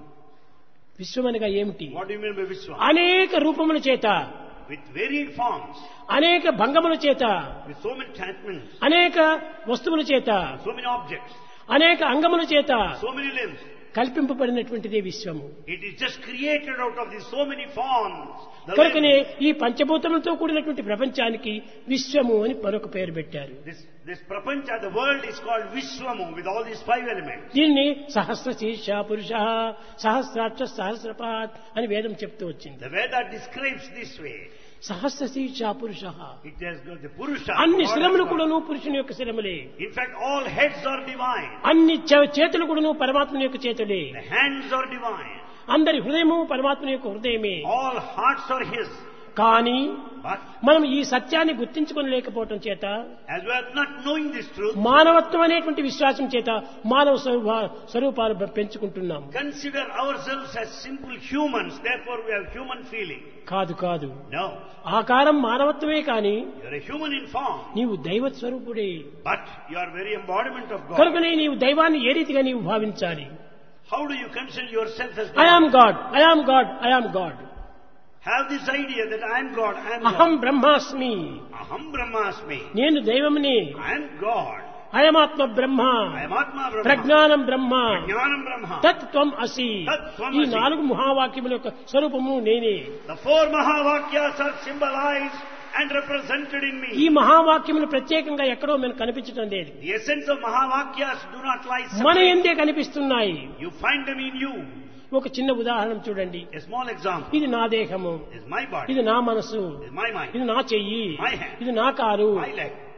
విశ్వం అనగా ఏమిటి What do you mean by Vishwa? అనేక రూపముల చేత With varied forms, అనేక భంగముల చేత with so many attachments, అనేక వస్తువుల చేత so many objects, అనేక అంగముల చేత so many limbs. కల్పింపబడినటువంటిదే విశ్వము It is just created out of these so many forms. The కనుకనే limbs. ఈ పంచభూతములతో కూడినటువంటి ప్రపంచానికి విశ్వము అని మరొక పేరు పెట్టారు This, this prapancha, the world is called Vishwamu with all these five elements. దీన్ని సహస్ర శీర్ష పురుష సహస్రాక్ష సహస్రపాత్ అని వేదం చెప్తూ వచ్చింది The Veda describes this way. సహస్ర శీర్ష పురుష It has got the Purusha. అన్ని God శిరములు has got- కూడాను పురుషుని యొక్క శిరములే In fact, all heads are divine. అన్ని చే- చేతులు కూడాను పరమాత్మని యొక్క చేతులే The hands are divine. అందరి హృదయము పరమాత్మని యొక్క హృదయమే All hearts are His. కానీ But మనం ఈ సత్యాన్ని గుర్తించుకొని లేకపోవటం చేత as we are not knowing this truth, మానవత్వం అనేటువంటి విశ్వాసం చేత మానవ స్వరూప- స్వరూపాలు పెంచుకుంటున్నాం consider ourselves as simple humans. Therefore, we have human feeling. కాదు కాదు No. ఆకారం మానవత్వమే కాని You're a human in form. నీవు దైవ స్వరూపుడే But you are very embodiment of God. కనుకనే నీవు దైవాన్ని ఏ రీతిగా నీవు భావించాలి How do you consider yourself as I am God? God I am God I am God Have this idea that I am God. I am అహం God. బ్రహ్మాస్మి Aham Brahmasmi. నేను దైవముని I am God. అయమాత్మ Brahma I am Atma Brahma. ప్రజ్ఞానం బ్రహ్మ Jnanam Brahma. తత్ త్వం అసి తత్ త్వం ఈ అసి. నాలుగు మహావాక్యముల యొక్క స్వరూపము నేనే The four Mahavakyas are symbolized and represented in ఈ me. మహావాక్యములు ప్రత్యేకంగా ఎక్కడో మనకు కనిపించడం లేదు The essence of Mahavakyas do not lie మన separate. ఎందే కనిపిస్తున్నాయి You find them in you. ఒక చిన్న ఉదాహరణ చూడండి A small example ఇది నా దేహము is my body, ఇది నా మనసు is my mind, ఇది నా చెయ్యి My hand. ఇది నా కారు my leg.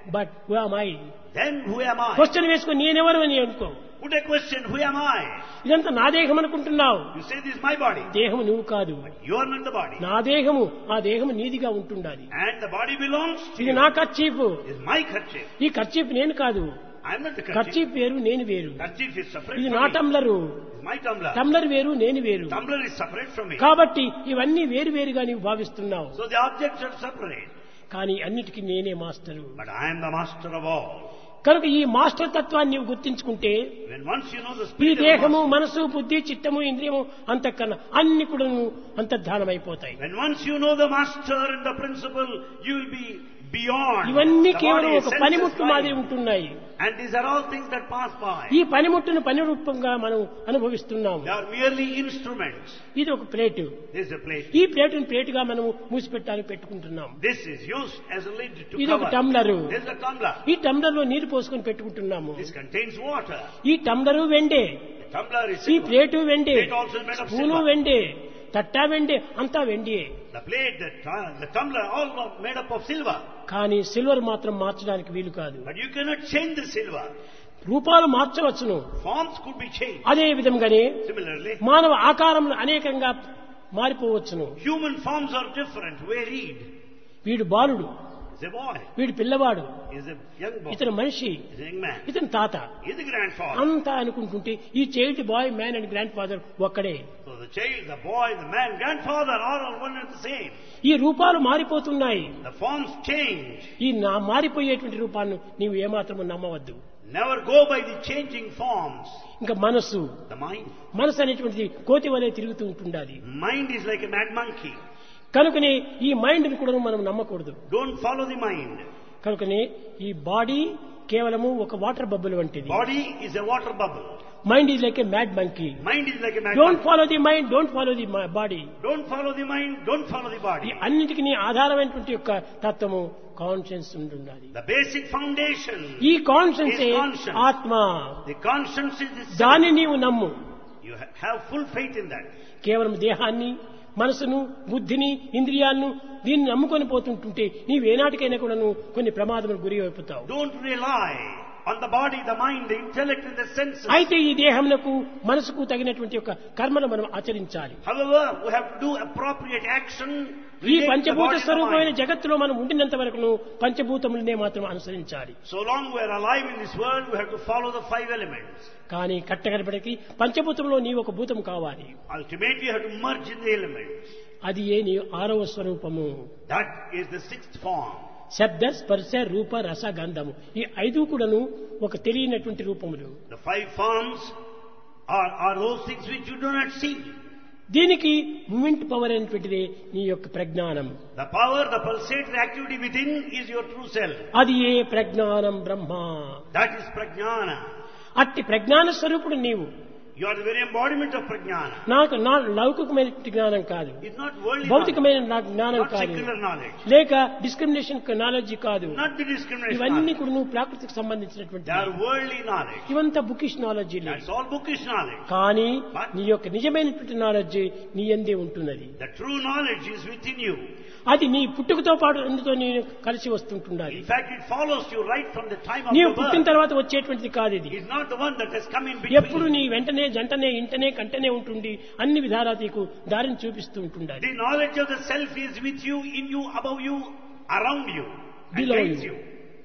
But who am I then who am I? క్వశ్చన్ వేసుకొని నేనెవరు అని అనుకో Put a question, who am I? ఇదంతా నా దేహం అనుకుంటున్నావు You say this is my body. దేహం నువ్వు కాదు You are not the body. నా దేహము ఆ దేహము నీదిగా ఉంటుండాలి And the body belongs to ఇది you. నా ఖర్చీపు This is my kerchief. ఈ ఖర్చీపు నేను కాదు I am not the kerchief. Kerchief వేరు నేను వేరు Kerchief is separate ఇది from నా me. Tumbler It's my tumbler. Tumbler వేరు నేను వేరు Tumbler is separate from me. కాబట్టి ఇవన్నీ వేరు వేరుగా నీవు భావిస్తున్నావు So the objects are separate. కానీ అన్నిటికీ నేనే master But I am the master of all. కనుక ఈ మాస్టర్ తత్వాన్ని నీవు గుర్తించుకుంటే When once you know the ఈ spirit of the దేహము master, మనసు బుద్ధి చిత్తము ఇంద్రియము అంతకన్నా అన్ని కూడా అంతర్ధానమైపోతాయి when once you know the master and the principle, you will be beyond ఇవన్నీ the కేవలం body, ఒక senses, పనిముట్టు మాదిరి mind. ఉంటున్నాయి And these are all things that pass by. ఈ పనిముట్టును పని రూపంగా మనం అనుభవిస్తున్నాము They are merely instruments. ఇది ఒక plate This is a plate. ఈ ప్లేటును ప్లేటుగా మనము మూసిపెట్టాలని పెట్టుకుంటున్నాం This is used as a lid to ఇది ఒక cover. Tumbler This is a tumbler. ఈ టంబ్లర్ లో నీరు పోసుకొని పెట్టుకుంటున్నాము This contains water. ఈ టంబ్లరు వెండే The tumbler is ఈ silver. ప్లేటు వెండే Plate also is made of spoon silver. వెండే తట్టా వెండే అంతా వెండియే The plate, the, tu- the tumbler, all are made up of silver. కానీ సిల్వర్ మాత్రం మార్చడానికి వీలు కాదు But you cannot change the silver. రూపాలు మార్చవచ్చును Forms could be changed. అదే విధంగానే Similarly, మానవ ఆకారంలో అనేకంగా మారిపోవచ్చును human forms are different, varied. వీడు బాలుడు He's a boy. వీడు పిల్లవాడు He's a young boy. ఇతను మనిషి He's a young man. ఇతను తాత He's a grandfather. అంతా అనుకుంటుంటే ఈ child boy man and grandfather ఒక్కడే So the child, the boy, the man, grandfather are all one and the same. ఈ రూపాలు మారిపోతున్నాయి The forms change. ఈ నా మారిపోయేటువంటి రూపాన్ని నీవు ఏమాత్రము నమ్మవద్దు Never go by the changing forms. ఇంకా మనసు The mind. మనసు అనేటువంటిది కోతి వలె తిరుగుతూ ఉంటుండాలి Mind is like a mad monkey. కనుకనే ఈ మైండ్ని కూడా మనం నమ్మకూడదు Don't follow the mind. కనుకనే ఈ బాడీ కేవలము ఒక వాటర్ బబుల్ వంటిది Body is a water bubble. Mind is like a mad monkey Mind is like a mad don't monkey. Follow the mind don't follow the body Don't follow the mind. Don't follow the ఈ body. అన్నిటికీ ఆధారమైనటువంటి యొక్క తత్వము conscience ఉండాలి The basic foundation. ఈ conscience Is conscience. ఆత్మ The conscience is the దాన్ని నీవు నమ్ము You ha- have full faith in that. కేవలం దేహాన్ని మనసును బుద్ధిని ఇంద్రియాలను దీన్ని నమ్ముకొని పోతుంటుంటే నీవేనాటికైనా కూడాను కొన్ని ప్రమాదములు గురి అయిపోతావు Don't rely on the body, the mind, the intellect, and the senses. అయితే ఈ దేహమునకు మనసుకు తగినటువంటి యొక్క కర్మను మనం ఆచరించాలి However, we have to do appropriate action. ఈ relate the పంచభూత body and the స్వరూపమైన mind. జగత్తులో మనం ఉండినంత వరకును పంచభూతములనే మాత్రం అనుసరించాలి So long we are alive in this world, we have to follow the five elements. కానీ కట్టగడపడికి పంచభూతంలో నీ ఒక భూతం కావాలి Ultimately, you have to merge in the elements. అది ఏ నీ ఆరవ స్వరూపము That is the sixth form. శబ్ద స్పర్శ రూప రస గంధము ఈ ఐదు కూడాను ఒక తెలియనటువంటి రూపములు The five forms are, are those things which you do not see. దీనికి మూమెంట్ పవర్ అనేటువంటిది నీ యొక్క ప్రజ్ఞానం The power, the pulsatory activity within is your true self. అది ఏ ప్రజ్ఞానం బ్రహ్మ That is prajnana. అట్టి ప్రజ్ఞాన స్వరూపుడు నీవు You are the very embodiment of prajnana. నాకు నా లౌకికమైన జ్ఞానం కాదు It's not worldly knowledge, భౌతికమైన నా జ్ఞానం not కాదు secular knowledge, లేక డిస్క్రిమినేషన్ నాలెడ్జ్ కాదు not the discrimination ఇవన్నీ knowledge. కూడా నువ్వు ప్రాకృతికి సంబంధించినటువంటి They are worldly knowledge. ఇవంతా bookish knowledge That's all bookish knowledge. కానీ నీ యొక్క నిజమైనటువంటి నాలెడ్జ్ నీ ఎందే ఉంటున్నది The true knowledge is within you. అది నీ పుట్టుకతో పాటు అందుతో నేను కలిసి వస్తుంటుండాలి In fact, it follows you right from the time of నీవు your పుట్టిన birth. తర్వాత వచ్చేటువంటిది కాదు ఇది It's not the one that has come in ఎప్పుడు between. నీ వెంటనే జంటనే ఇంటనే కంటనే ఉంటుంది అన్ని విధాలా నీకు దారిని చూపిస్తూ ఉంటుండాలి The knowledge of the self is with you, in you, above you, around you, and Below guides you. you.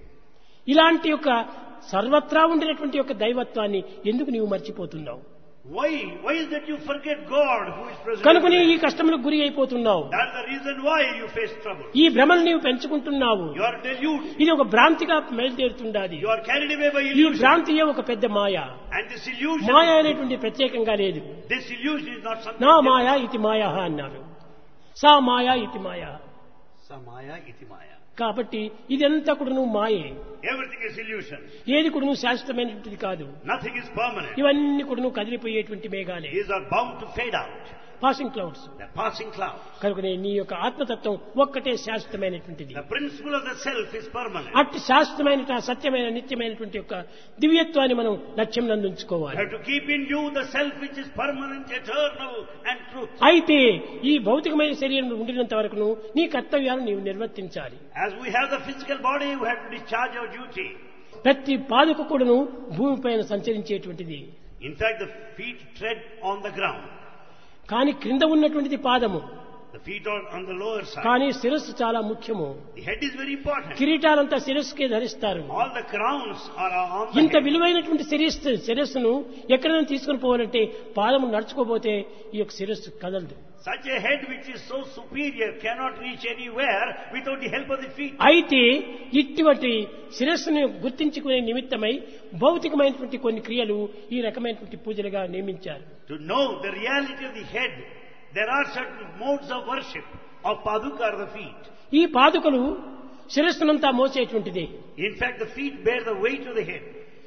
ఇలాంటి యొక్క సర్వత్రా ఉండినటువంటి యొక్క దైవత్వాన్ని ఎందుకు నీవు మర్చిపోతున్నావు Why? Why is that you forget God who is present? కనుకనే ఈ everywhere? కష్టములకు గురి అయిపోతున్నావు That's the reason why you face trouble. ఈ భ్రమలు నీవు పెంచుకుంటున్నావు You are deluded. ఇది ఒక భ్రాంతిగా బయలుదేరుతుండాది You are carried away by ఈ illusion. భ్రాంతియే ఒక పెద్ద మాయ And this illusion, మాయ అనేటువంటి ప్రత్యేకంగా లేదు this illusion is not something. నా different. మాయ ఇది మాయ అన్నారు సా మాయ ఇది మాయ Samaya iti maya. కాబట్టి ఇదంతా కూడా నువ్వు మాయే Everything is illusion. ఏది కూడా నువ్వు శాశ్వతమైనటువంటిది కాదు Nothing is permanent. ఇవన్నీ కూడా నువ్వు కదిలిపోయేటువంటి మేఘాలే These are bound to fade out. Passing clouds The passing clouds. కనుక నీ యొక్క ఆత్మతత్వం ఒక్కటే శాశ్వతమైనటువంటిది The principle of the self is permanent. అట్టి శాశ్వతమైన సత్యమైన నిత్యమైనటువంటి యొక్క దివ్యత్వాన్ని మనం లక్ష్యం You నందించుకోవాలి have to keep in you the self which is permanent, eternal and truth. అయితే ఈ భౌతికమైన శరీరం ఉండినంత వరకును నీ కర్తవ్యాలను నీవు నిర్వర్తించాలి As we have the physical body, we have to discharge our duty. ప్రతి పాదుక కూడాను భూమిపైన సంచరించేటువంటిది In fact, the feet tread on the ground. కానీ క్రింద ఉన్నటువంటిది పాదము The feet are on the lower side. కానీ శిరస్సు చాలా ముఖ్యము The head is very important. కిరీటాలంతా శిరస్సుకే ధరిస్తారు All the crowns are on the ఇంత head. విలువైనటువంటి శిరస్సు శిరస్సును ఎక్కడైనా తీసుకుని పోవాలంటే పాదము నడుచుకోపోతే ఈ యొక్క శిరస్సు కదలదు Such a head which is so superior cannot reach anywhere without the help of the feet. అయితే ఇటువంటి శిరస్సును గుర్తించుకునే నిమిత్తమై భౌతికమైనటువంటి కొన్ని క్రియలు ఈ రకమైనటువంటి పూజలుగా నియమించారు To know the reality of the head, there are certain modes of worship of Paduka or the feet. ఈ పాదుకలు శిరస్సునంతా మోసేటువంటిది In fact, the feet bear the weight of the head.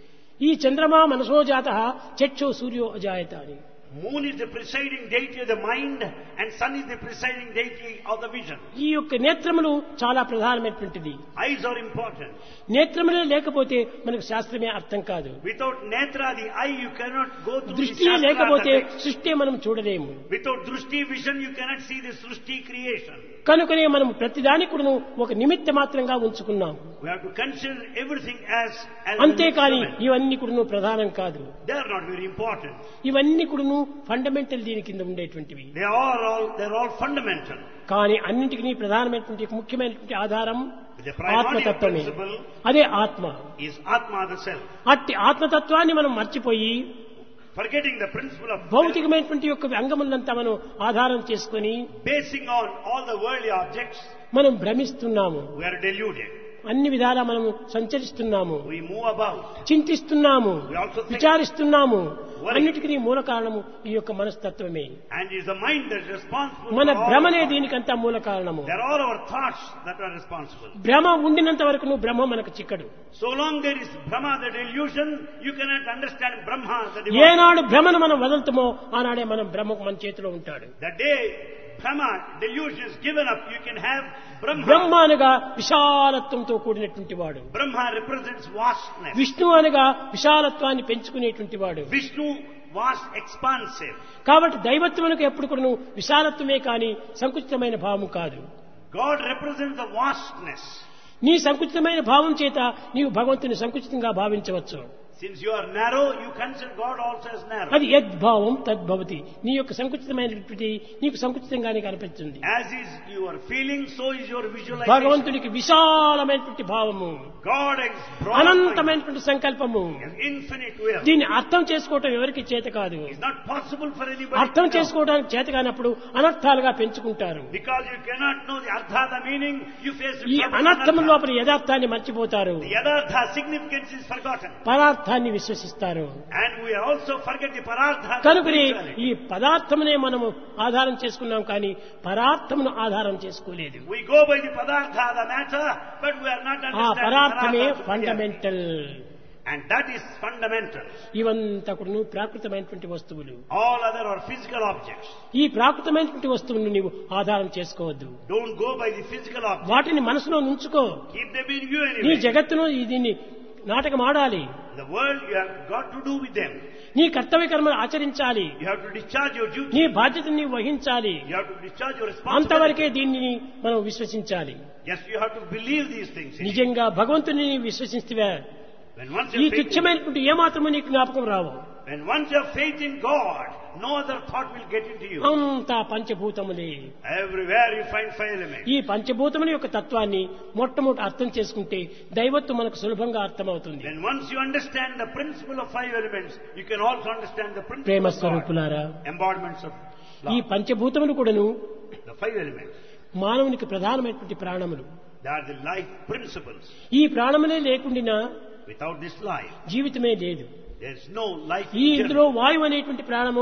ఈ చంద్రమా మనసోజాత చక్షో సూర్యో అజాయత అని Moon is the presiding deity of the mind and sun is the presiding deity of the vision. ఈ యొక్క నేత్రములు చాలా ప్రధానమైనటువంటిది Eyes are important. నేత్రములే లేకపోతే మనకు శాస్త్రమే అర్థం కాదు Without netra, the eye, you cannot go through the దృష్టియే Shastra లేకపోతే text. సృష్టి మనం చూడలేము Without drushti vision, you cannot see the srushti creation. కనుకనే మనం ప్రతిదానికి కూడాను ఒక నిమిత్త మాత్రంగా ఉంచుకున్నాం We have to consider everything as, as an అంతేకాని instrument. ఇవన్నీ కూడాను ప్రధానం కాదు They are not very important. ఇవన్నీ కూడాను ఫండమెంటల్ దీని కింద ఉండేటువంటివి They are all, they're all fundamental. కానీ అన్నింటికి ప్రధానమైనటువంటి ఒక ముఖ్యమైనటువంటి ఆధారం The primordial ఆత్మతత్వమే principle అదే ఆత్మ is Atma the self. అట్టి ఆత్మతత్వాన్ని మనం మర్చిపోయి Forgetting the principle of self, భౌతికమైనటువంటి యొక్క అంగములంతా మనం ఆధారం చేసుకొని basing on all the worldly objects, మనం భ్రమిస్తున్నాము we are deluded. అన్ని విధాలా మనము సంచరిస్తున్నాము We move about. చింతిస్తున్నాము We also think- విచారిస్తున్నాము Worry. అన్నిటికీ మూల కారణము ఈ యొక్క మనస్తత్వమే And it's the mind that is responsible మన for all భ్రమనే our thoughts. దీనికంతా మూల కారణము They're all our thoughts that are responsible. భ్రమ ఉండినంత వరకు నువ్వు బ్రహ్మ మనకు చిక్కడు So long there is Brahma, the delusion, you cannot understand Brahma, the divine. ఏనాడు భ్రమను మనం వదులుతామో ఆనాడే మనం బ్రహ్మకు మన చేతిలో ఉంటాడు The day Brahma delusion is given up, you can have Brahma. బ్రహ్మ అనగా విశాలత్వంతో కూడినటువంటి వాడు Brahma represents vastness. విష్ణు అనగా విశాలత్వాన్ని పెంచుకునేటువంటి వాడు Vishnu vast, expansive. కాబట్టి దైవత్వమునకు ఎప్పుడు కూడా విశాలత్వమే కానీ సంకుచితమైన భావము కాదు God represents the vastness. నీ సంకుచితమైన భావం చేత నీవు భగవంతుని సంకుచితంగా భావించవచ్చు Since you are narrow, you consider God also as narrow. అది యద్భావం తద్భవతి నీ యొక్క సంకుచితమైనటువంటి నీకు సంకుచితంగానే కనిపిస్తుంది As is your feeling, so is your visualization. భగవంతునికి విశాలమైనటువంటి భావము God is broad అనంతమైనటువంటి సంకల్పము has infinite will. దీన్ని అర్థం చేసుకోవటం ఎవరికి చేత కాదు It's not possible for anybody అర్థం to know. చేసుకోవడానికి చేత కానప్పుడు అనర్థాలుగా పెంచుకుంటారు Because you cannot know the artha, the meaning, you face ఈ trouble with అనర్థం anartha. లోపల యథార్థాన్ని మర్చిపోతారు The yadartha significance is forgotten. పదార్థాన్ని విశ్వసిస్తారు And we also forget the parartha. the కనుకని spirituality. ఈ పదార్థమునే మనము ఆధారం చేసుకున్నాం కానీ పరార్థమును ఆధారం చేసుకోలేదు We go by the padartha, the matter, but we are not ఆ understanding పరార్థమే parartha together. Fundamental And that is fundamental. ఇవంతా కూడా ప్రాకృతమైనటువంటి వస్తువులు All other are physical objects. ఈ ప్రాకృతమైనటువంటి వస్తువులను నీవు ఆధారం చేసుకోవద్దు Don't go by the physical objects. వాటిని మనసులో ఉంచుకో Keep them in view నీ anyway. జగత్తును ఈ దీన్ని నాటకం ఆడాలి The world, you have got to do with them. నీ కర్తవ్య కర్మలు ఆచరించాలి You have to discharge your duty. నీ బాధ్యతను నీవు వహించాలి You have to discharge your responsibility. అంతవరకే దీనిని మనం విశ్వసించాలి Yes, you have to believe these things. నిజంగా భగవంతుని నీవు విశ్వసిస్తే When once ఈ you have faith in, తుచ్చమైనటువంటి ఏమాత్రము నీకు జ్ఞాపకం రావు when once you have faith in God, no other thought will get into you. అంతా పంచభూతములే Everywhere you find five elements. ఈ పంచభూతముల యొక్క తత్వాన్ని మొట్టమొదటి అర్థం చేసుకుంటే దైవత్వం మనకు సులభంగా అర్థమవుతుంది When once you understand the principle of five elements, you can also understand the principle Prema of God. స్వరూపులారా Embodiments of ఈ love. పంచభూతములు కూడాను The five elements. మానవునికి ప్రధానమైనటువంటి ప్రాణములు They are the life principles. ఈ ప్రాణములే లేకుండా Without this life, జీవితమే లేదు there is no life. ఈ journey. ఇందులో వాయువు అనేటువంటి ప్రాణము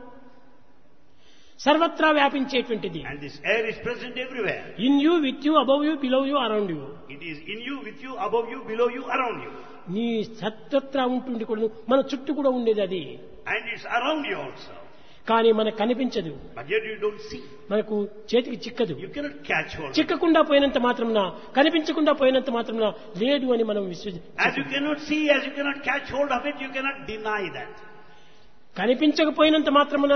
సర్వత్రా వ్యాపించేటువంటిది And this air is present everywhere. In you with you above you below you around you It is in you, with you, above you, below you, around you. నీ సర్వత్రా ఉంటుంది కూడా మన చుట్టూ కూడా ఉండేది అది And it's around you also. కానీ మనకు కనిపించదు But yet you don't see. మనకు చేతికి చిక్కదు You cannot catch hold. of it. చిక్కకుండా పోయినంత మాత్రమున కనిపించకుండా పోయినంత మాత్రమున లేదు అని మనం విశ్వసి As you cannot see, as you cannot catch hold of it, you cannot deny that. కనిపించకపోయినంత మాత్రమున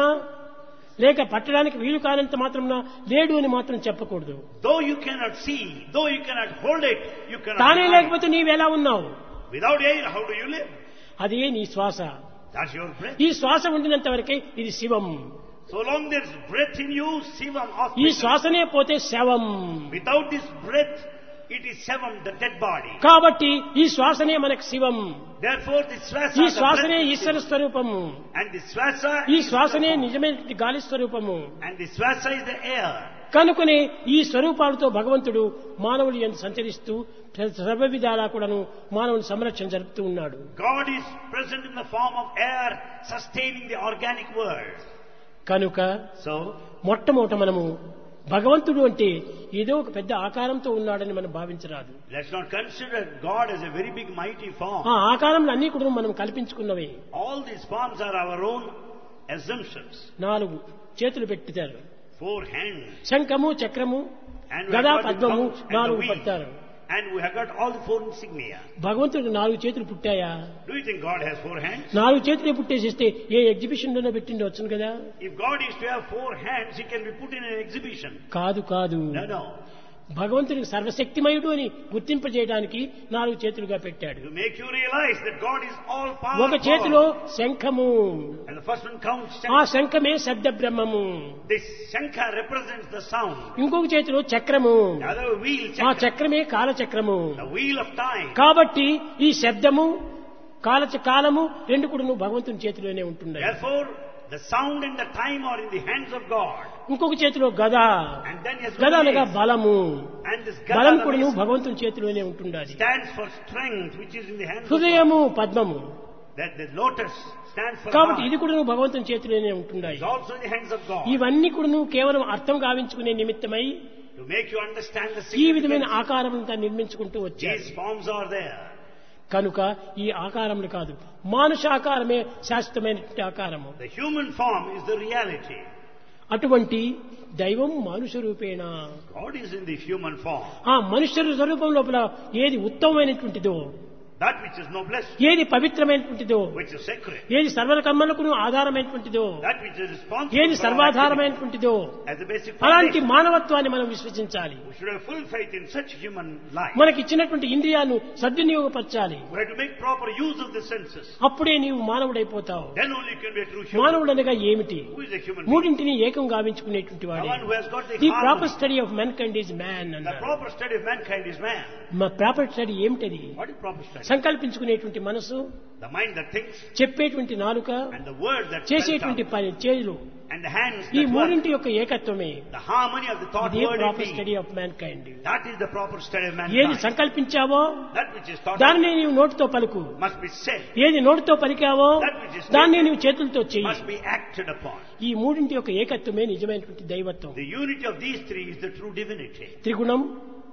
లేక పట్టడానికి వీలు కానంత మాత్రమున లేడు అని మాత్రం చెప్పకూడదు Though you cannot see, though you cannot hold it, you cannot తానే deny it. లేకపోతే నీవెలా ఉన్నావు Without air, how do you live? అదే నీ శ్వాస That's your breath. ఈ శ్వాస ఉండినంత వరకే ఇది శివం So long there's breath in you, Sivam, ఈ hospital. శ్వాసనే పోతే శవం Without this breath, it is Sevam, the dead body. కాబట్టి ఈ శ్వాసనే మనకు శివం Therefore, the Swasa, ఈ the శ్వాసనే breath is Eshwara Sivam. స్వరూపము and the Swasa ఈ is శ్వాసనే the form. నిజమైన గాలి స్వరూపము and the Swasa is the air. కనుకొని ఈ స్వరూపాలతో భగవంతుడు మానవులు ఎంత సంచరిస్తూ సర్వ విధాలా కూడాను మానవుని సంరక్షణ జరుపుతూ ఉన్నాడు God is present in the form of air, sustaining the organic world. కనుక So, మొట్టమొదట మనము భగవంతుడు అంటే ఏదో ఒక పెద్ద ఆకారంతో ఉన్నాడని మనం భావించరాదు let's not consider God as a very big mighty form. ఆ ఆకారంలో అన్ని కూడా మనం కల్పించుకున్నవే All these forms are our own assumptions. నాలుగు చేతులు పెట్టారు Four hands. శంఖము చక్రము And we గదా have got the పద్మము couch and the నాలుగు wheel. పట్టారు And we have got all the four insignia. భగవంతుడికి నాలుగు చేతులు పుట్టాయా Do you think God has four hands? నాలుగు చేతులే పుట్టేసిస్తే ఏ ఎగ్జిబిషన్ లోనే పెట్టిండి వచ్చును కదా If God is to have four hands, he can be put in an exhibition. కాదు కాదు No, no. భగవంతుడికి సర్వశక్తిమయుడు అని గుర్తింపజేయడానికి నాలుగు చేతులుగా పెట్టాడు To make you realize that God is all ఒక చేతిలో powerful. శంఖము And the first one counts ఆ Shankha. శంఖమే శబ్ద బ్రహ్మము This Shankha represents the sound. ఇంకొక చేతిలో చక్రము The other wheel ఆ Chakra. చక్రమే కాలచక్రము The wheel of time. కాబట్టి ఈ శబ్దము కాల కాలము రెండు కూడా భగవంతుని చేతిలోనే ఉంటున్నాయి Therefore, the sound and the time are in the hands of God. ఇంకొక చేతిలో గద And then he has గద got అనగా this. బలము And this బలం Gada కూడాను is- భగవంతుని చేతిలోనే ఉంటుండాలి stands for strength, which is in the hands of God. హృదయము పద్మము That the lotus stands for కాబట్టి heart. ఇది కూడా భగవంతుని చేతిలోనే ఉంటున్నాయి It's also in the hands of God. ఇవన్నీ కూడా కేవలం అర్థం గావించుకునే నిమిత్తమై To make you understand the ఈ విధమైన significance. ఆకారం నిర్మించుకుంటూ వచ్చారు These forms are there. కనుక ఈ ఆకారములు కాదు మానుషాకారమే శాశ్వతమైనటువంటి ఆకారము The human form is the reality. అటువంటి దైవం మానుష రూపేణ God is in the human form. ఆ మనుష్య స్వరూపం లోపల ఏది ఉత్తమమైనటువంటిదో That which is noblest, ఏది పవిత్రమైనటువంటిదో which is sacred. ఏది సర్వకర్మలకు ఆధారమైనటువంటిదో That which is responsible ఏది for our activity. సర్వాధారమైనటువంటిదో as a basic అలాంటి foundation. మానవత్వాన్ని మనం విశ్వసించాలి We should have full faith in such human life. మనకి ఇచ్చినటువంటి ఇంద్రియాలను సద్వినియోగపరచాలి We have to make proper use of the senses. అప్పుడే నీవు మానవుడైపోతావు Then only you can be a true human. మానవుడు అనగా ఏమిటి Who is a human being? మూడింటిని ఏకం గావించుకునేటువంటి The వాడే one who has got the the harmony. Proper study of mankind is man The అన్నారు proper study of mankind is man. మా proper study ఏమిటది What is proper study? సంకల్పించుకునేటువంటి మనసు The mind that thinks చెప్పేటువంటి నాలుక and the word that చేసేటువంటి spells out, పని చేతులు and the hands ఈ that work. మూడింటి యొక్క ఏకత్వమే The harmony of the thought, ఇదే word and proper deed. Study of mankind That is the proper study of ఏది mankind. సంకల్పించావో That which is thought దానిని నీవు నోటితో పలుకు must be said, ఏది నోటితో పలికావో That which is దాన్ని stated నీవు చేతులతో చెయ్యి must be acted upon. ఈ మూడింటి యొక్క ఏకత్వమే నిజమైనటువంటి దైవత్వం The unity of these three is the true divinity. త్రిగుణం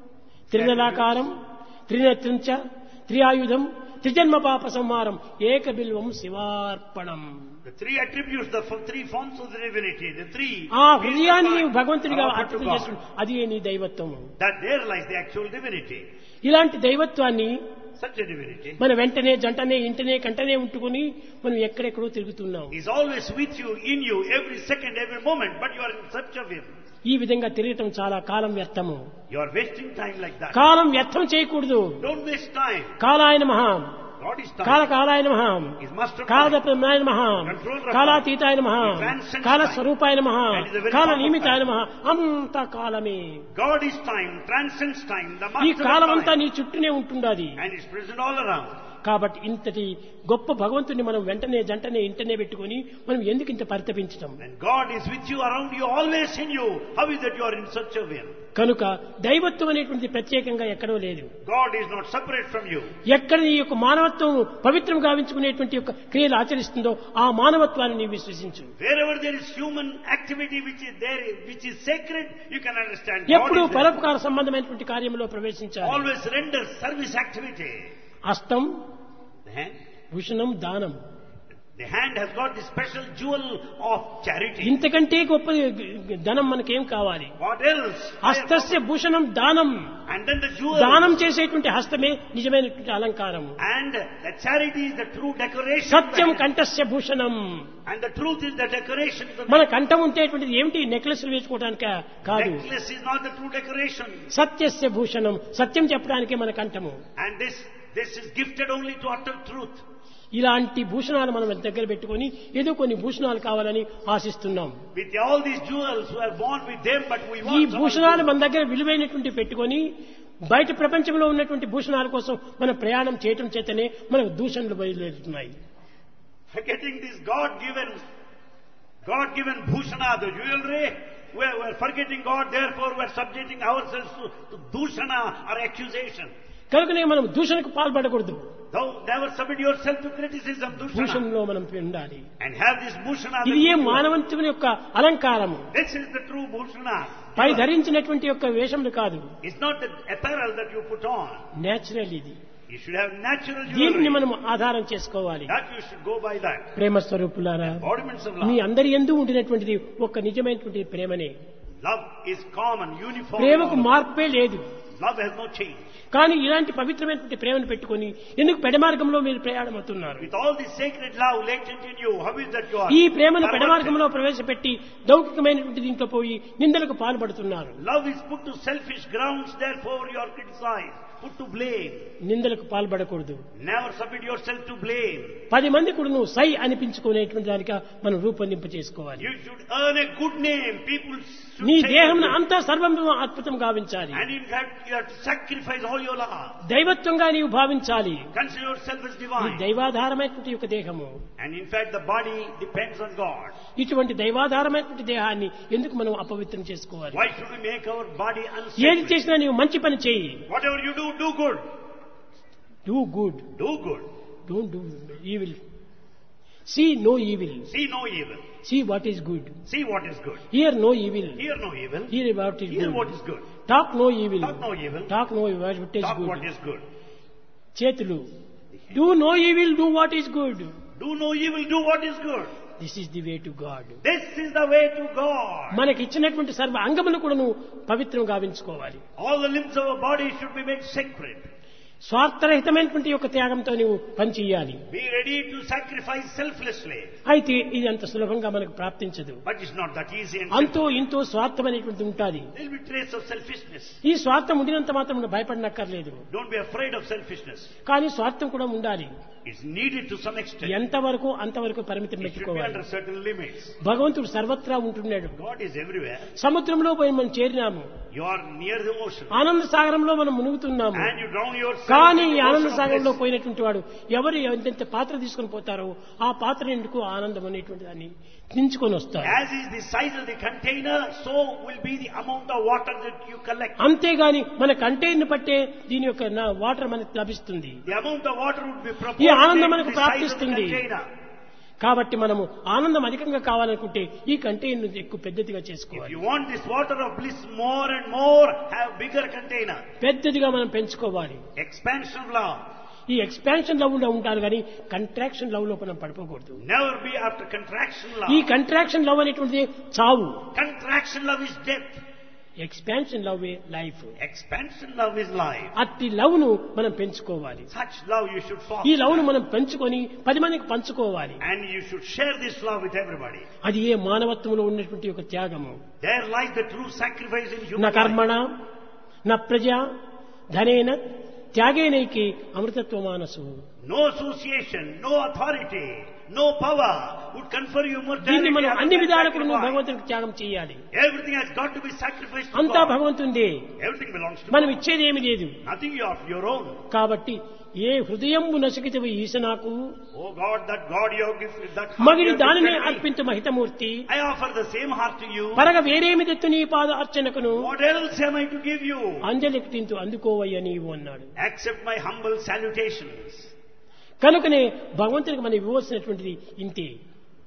త్రినలాకారం త్రినేత్రంచ త్రియాయుధం త్రిజన్మ పాప సంహారం ఏక బిల్వం శివార్పణం The three attributes, the f- three forms of the divinity, the three ఆ హృదయాన్ని నీవు are భగవంతుడిగా offered to అర్పణ God. చేసుకుని అది నీ దైవత్వము That there lies the actual divinity. ఇలాంటి దైవత్వాన్ని Such a divinity మన వెంటనే జంటనే ఇంటనే కంటనే ఉంటుకుని మనం ఎక్కడెక్కడో తిరుగుతున్నాం is always with you, in you, every second, every moment, but you are in search of Him. ఈ విధంగా తిరగటం చాలా కాలం వ్యర్థము You are wasting time like that. కాలం వ్యర్థం చేయకూడదు Don't waste time. కాలాయన మహాం God is కాల time. కాలాయన మహాం Is master of time. కాలదప్రమాయ మహాం Controller of కాలాతీతాయ మహాం He transcends కాల time. స్వరూపాయ మహాం And is the very కాల form of నియమితాయ time. మహా అంత కాలమే God is time, transcends time, the ఈ master column of అంతా time, నీ చుట్టూనే ఉంటుండాది and is present all around. కాబట్టి ఇంతటి గొప్ప భగవంతుని మనం వెంటనే జంటనే ఇంటనే పెట్టుకొని మనం ఎందుకు ఇంత పరితపించటం When God is with you, around you, always in you, how is that you are in search of Him? కనుక దైవత్వం అనేటువంటి ప్రత్యేకంగా ఎక్కడో లేదు God is not separate from you. ఎక్కడ నీ యొక్క మానవత్వం పవిత్రం గావించుకునేటువంటి యొక్క క్రియలు ఆచరిస్తుందో ఆ మానవత్వాన్ని నీవు విశ్వసించు Wherever there is human activity which is there, which is sacred, you can understand God ఎప్పుడు is there. పరోపకార సంబంధమైనటువంటి కార్యంలో ప్రవేశించాలి Always render service activity. అస్తం The hand, Bhushanam దానం The hand has got the special jewel of charity. ఇంతకంటే గొప్ప ధనం మనకేం కావాలి What else? హస్తస్య భూషణం దానం And then the jewel. దానం చేసేటువంటి హస్తమే నిజమైనటువంటి అలంకారం And the charity is the true decoration. of the Satyam hand. కంఠస్య Bhushanam And the truth is the decoration. of the మన కంఠం ఉంటేటువంటిది ఏమిటి నెక్లెస్లు వేసుకోవడానికి కాదు necklace is not the true decoration. సత్యస్య Bhushanam సత్యం చెప్పడానికే మన కంఠము And this, this is gifted only to utter truth. ఇలాంటి భూషణాలు మనం దగ్గర పెట్టుకొని ఏదో కొన్ని భూషణాలు కావాలని ఆశిస్తున్నాం With all these jewels who are born with them, but we ఈ want some భూషణాలు jewels. మన దగ్గర విలువైనటువంటి పెట్టుకొని బయట ప్రపంచంలో ఉన్నటువంటి భూషణాల కోసం మనం ప్రయాణం చేయటం చేతనే మనకు దూషణలు బయలుదేరుతున్నాయి Forgetting this God-given, God-given bhushana, the jewelry, we're, we're forgetting God, therefore we're subjecting ourselves to, to dushana or accusation. కనుకనే మనం దూషణకు పాల్పడకూడదు Though never submit yourself to criticism, dushana. భూషణలో మనం ఉండాలి And have this bhushana. ఇది ఏ that you- మానవంతుని యొక్క అలంకారము This is the true bhushana. పై ధరించినటువంటి యొక్క వేషములు కాదు It's not the apparel that you put on. Natural ఇది You should have natural దీనిని jewelry. మనం ఆధారం చేసుకోవాలి That you should go by that. ప్రేమ స్వరూపులారా Embodiments of మీ love. అందరి ఎందు ఉండినటువంటిది ఒక నిజమైనటువంటి ప్రేమనే Love is common, uniform. ప్రేమకు in all. మార్పే లేదు Love has no change. కానీ ఇలాంటి పవిత్రమైనటువంటి ప్రేమను పెట్టుకొని ఎందుకు పెడమార్గంలో మీరు ప్రయాణమవుతున్నారు With all this sacred love latent in you, how is that you are? ఈ ప్రేమను perverted? పెడమార్గంలో ప్రవేశపెట్టి లౌకికమైనటువంటి దీంట్లో పోయి నిందలకు పాల్పడుతున్నారు Love is put to selfish grounds, therefore you are criticized, put to blame. నిందలకు పాల్పడకూడదు Never submit yourself to blame. పది మంది కూడా నువ్వు సై అనిపించుకునేటువంటి దానిగా మనం రూపొందింప చేసుకోవాలి You should earn a good name. People should నీ say దేహం that. అంతా సర్వం అద్భుతం గావించాలి And in fact, you have to sacrifice all your love. దైవత్వంగా నీవు భావించాలి Consider yourself as ఈ divine. దైవాధారమైనటువంటి యొక్క దేహము And in fact, the body depends on God. ఇటువంటి దైవాధారమైనటువంటి దేహాన్ని ఎందుకు మనం అపవిత్రం చేసుకోవాలి Why should we make our body ఏది unsacred? చేసినా నీవు మంచి పని చేయి Whatever you do, do good. Do good Do good. Don't do evil see no evil See no evil. See what is good See what is good. Hear no evil Hear no evil. Hear what is Hear what గుడ్ is good. Talk no evil Talk no evil. Talk no what is Talk good what is good. చేతులు do no evil do what is good Do no evil, do what is good. This is the way to God This is the way to God. మనకి ఇచ్చినటువంటి సర్వ అంగములు కూడా నువ్వు పవిత్రం గావించుకోవాలి All the limbs of our body should be made sacred. స్వార్థరహితమైనటువంటి యొక్క త్యాగంతో నువ్వు పనిచేయాలి Be ready to sacrifice selflessly. అయితే ఇది అంత సులభంగా మనకు ప్రాప్తించదు But it's not that easy and అంతో ఇంతో స్వార్థం అనేటువంటిది ఉంటుంది there will be trace of selfishness. ఈ స్వార్థం ఉండినంత మాత్రం నువ్వు భయపడనక్కర్లేదు Don't be afraid of selfishness. కానీ స్వార్థం కూడా ఉండాలి It's needed to some extent. ఎంతవరకు అంతవరకు పరిమితం It should be పెట్టుకోవాలి under certain limits. భగవంతుడు సర్వత్రా ఉంటున్నాడు God is everywhere. సముద్రంలో పోయి మనం చేరినాము You are near the ocean. ఆనంద సాగరంలో మనం మునుగుతున్నాము And you drown yourself కానీ in ఈ the ఆనంద ocean of సాగరంలో bliss. పోయినటువంటి వాడు ఎవరు ఎంతెంత పాత్ర తీసుకొని పోతారో ఆ పాత్ర ఎందుకు ఆనందం అనేటువంటి దాన్ని దించుకొని వస్తారు As is the size of the container, so will be the amount of water that you collect. అంతేగాని మన కంటైనర్ పట్టే దీని యొక్క నా- వాటర్ మనకు లభిస్తుంది The amount of water would be ఈ ఆనందం proportionate మనకు to the size of the ప్రాప్తిస్తుంది. container. కాబట్టి మనము ఆనందం అధికంగా కావాలనుకుంటే ఈ కంటైనర్ ఎక్కువ పెద్దదిగా If చేసుకోవాలి you want this water of bliss more and more, have bigger container. పెద్దదిగా మనం పెంచుకోవాలి Expansion of love. ఈ ఎక్స్పాన్షన్ లవ్ లో ఉంటారు కానీ కంట్రాక్షన్ లవ్ లో మనం పడిపోకూడదు Never be after contraction ఈ love. కంట్రాక్షన్ లవ్ అనేటువంటిది చావు Contraction love is death. Expansion love life Expansion love is life. అట్టి లవ్ ను మనం పెంచుకోవాలి Such love you should ఈ లవ్ ను foster. మనం పెంచుకొని పది మందికి పంచుకోవాలి And you should share this love with everybody. అది ఏ మానవత్వంలో ఉన్నటువంటి ఒక త్యాగము There lies the true sacrifice in నా human life. కర్మణ నా ప్రజ ధనేన త్యాగేనైకి అమృతత్వ మానసు No association, no authority, no power would confer you దీన్ని immortality. మనం other అన్ని than విధాలకు నువ్వు sacrifice. భగవంతునికి త్యాగం చేయాలి Everything has got to be sacrificed to అంతా God. భగవంతుందే Everything belongs to మనం God. ఇచ్చేది ఏమి లేదు Nothing of your own. కాబట్టి ఏ హృదయంబు నసికితవి ఈశ నాకు Oh God, that God you have given, that heart మగిడి you have దానినే gifted me. అర్పించు మహితమూర్తి I offer the same heart to you. పరగ వేరేమి తెత్తు నీ పాద అర్చనకును What else am I to give you? అంజలికి తింటూ అందుకోవయ్య నీవు అన్నాడు Accept my humble salutations. కనుకనే భగవంతునికి మనం ఇవ్వవలసినటువంటిది ఇంతే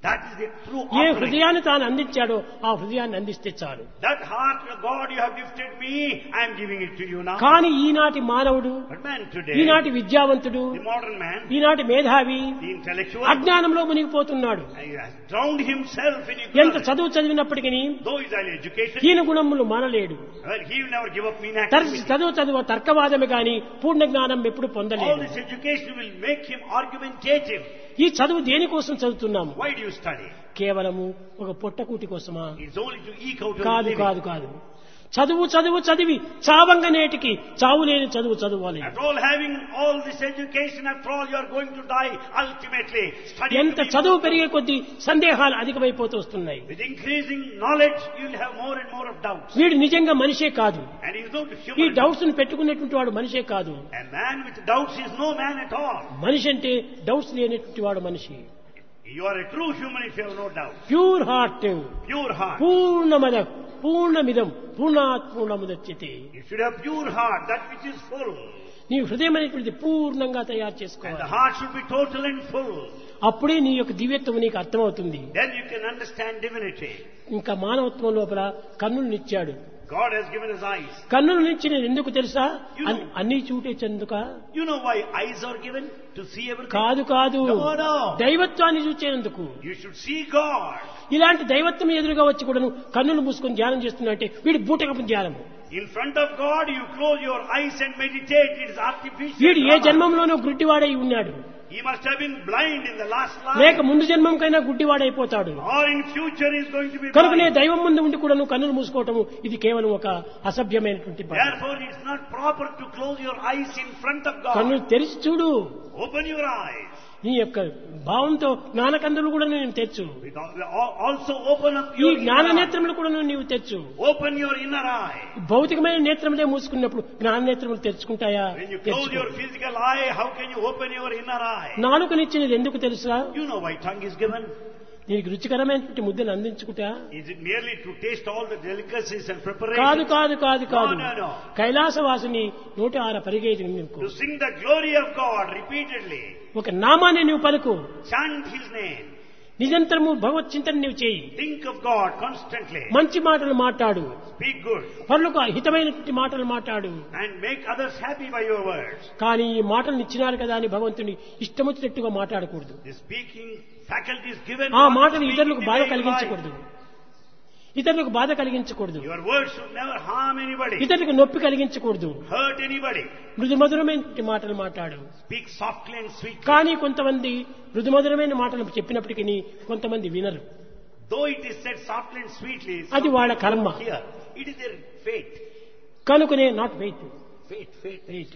That is the true A offering. హృదయాన్ని తాను అందించాడో ఆ హృదయాన్ని అందిస్తే చాలు That heart, God, you have gifted me, I am giving it to you now. కానీ ఈనాటి మానవుడు But man today, ఈనాటి విద్యావంతుడు the modern man, ఈనాటి మేధావి the intellectual, అజ్ఞానంలో మునిగిపోతున్నాడు he has drowned himself in ఎంత ignorance. చదువు చదివినప్పటికీ Though he is highly educated, హీన గుణములు మానలేడు well, he will never give up mean తరచు activity. చదువు చదువు తర్కవాదమే గాని పూర్ణ జ్ఞానం ఎప్పుడు All పొందలేదు this education will make him argumentative. ఈ చదువు దేనికోసం చదువుతున్నాము Why do you study? కేవలము ఒక పొట్టకూటి కోసమా It's only to eke out your కాదు living. కాదు కాదు చదువు చదువు చదివి చావంగ నేటికి చావు లేని చదువు చదవాలి After all having all this education, after all you are going to die ultimately. Study ఎంత to be చదువు more- పెరిగే కొద్దీ సందేహాలు అధికమైపోతూ వస్తున్నాయి With increasing knowledge, you will have more and more of doubts. వీడు నిజంగా మనిషే కాదు And he is not ఈ human. డౌట్స్ ను పెట్టుకునేటువంటి వాడు మనిషే కాదు A man with doubts is no man at all. మనిషి అంటే డౌట్స్ లేనటువంటి వాడు మనిషి You are a true human if you have no doubt. Pure heart Pure heart. పూర్ణమద పూర్ణమిదం పూర్ణాత్ పూర్ణముదచ్యతే You should have pure heart, that which is full. నీ హృదయం అనేటువంటిది పూర్ణంగా తయారు And the చేసుకోవాలి heart should be total and full. అప్పుడే నీ యొక్క దివ్యత్వం నీకు అర్థమవుతుంది Then you can understand divinity. ఇంకా మానవత్వం లోపల కన్నులనిచ్చాడు God has given us eyes. కన్నులనిచ్చిన ఎందుకు తెలుసా You అన్- know. అన్ని చూటే చెందుక You know why eyes are given? To see everything. కాదు కాదు No, no. దైవత్వాన్ని చూచేందుకు You should see God. ఇలాంటి దైవత్వం ఎదురుగా వచ్చి కూడా నువ్వు కన్నులు మూసుకొని ధ్యానం చేస్తున్నా అంటే వీడి బూటకపు ధ్యానము In front of God, you close your eyes and meditate. It is artificial. వీడు ఏ drama. జన్మంలోనూ గుడ్డివాడై ఉన్నాడు He must have been blind in the last లేక life. ముందు జన్మంకైనా గుడ్డివాడైపోతాడు Or in future is going to be కనుకనే blind. దైవం ముందు ఉండి కూడా నువ్వు కన్నులు మూసుకోవటము ఇది కేవలం ఒక అసభ్యమైనటువంటి పని Therefore, it's not proper to close your eyes in front of కన్నులు God. తెరిచి చూడు Open your eyes. నీ యొక్క భావంతో జ్ఞానకందులు కూడా నేను తెచ్చు With al- Also open up ఈ your జ్ఞాన inner eye. నేత్రములు కూడా నీవు తెచ్చు Open your inner eye. భౌతికమైన నేత్రములే మూసుకున్నప్పుడు జ్ఞాన నేత్రములు తెరుచుకుంటాయా When you close తెరుచుకో. your physical eye, how can you open your inner eye? నాలుకనిచ్చినది ఎందుకు తెలుసా You know why tongue is given. దీనికి రుచికరమైనటువంటి ముద్దను అందించుకుంటా Is it merely to taste all the delicacies and కాదు preparations? కాదు కాదు కాదు No, no, no. కైలాసవాసిని నూట ఆరు పరిగేది నీకు To sing the glory of God repeatedly. ఒక నామాన్ని నీవు పలుకు Chant His name. నిరంతరము భగవత్ చింతన నీవు చేయి Think of God constantly. మంచి మాటలు మాట్లాడు Speak good. పనులకు హితమైనటువంటి మాటలు మాట్లాడు And make others happy by your words. కానీ ఈ మాటలు ఇచ్చినారు కదా అని భగవంతుని ఇష్టమొచ్చినట్టుగా మాట్లాడకూడదు The speaking faculty is given. ఆ not మాటలు speaking ఇతరులకు the బాధ way you కలిగించకూడదు like. ఇతరులకు బాధ కలిగించకూడదు Your words should never harm anybody. ఇతరులకు నొప్పి కలిగించకూడదు Hurt anybody. మృదుమధురమైనటువంటి మాటలు మాట్లాడు Speak softly and sweetly. కానీ కొంతమంది మృదుమధురమైన మాటలు చెప్పినప్పటికీ కొంతమంది వినరు Though it is said softly and sweetly, అది some వాళ్ళ people కర్మ. don't hear. It is their fate. కనుకనే not wait Fate, fate. Wait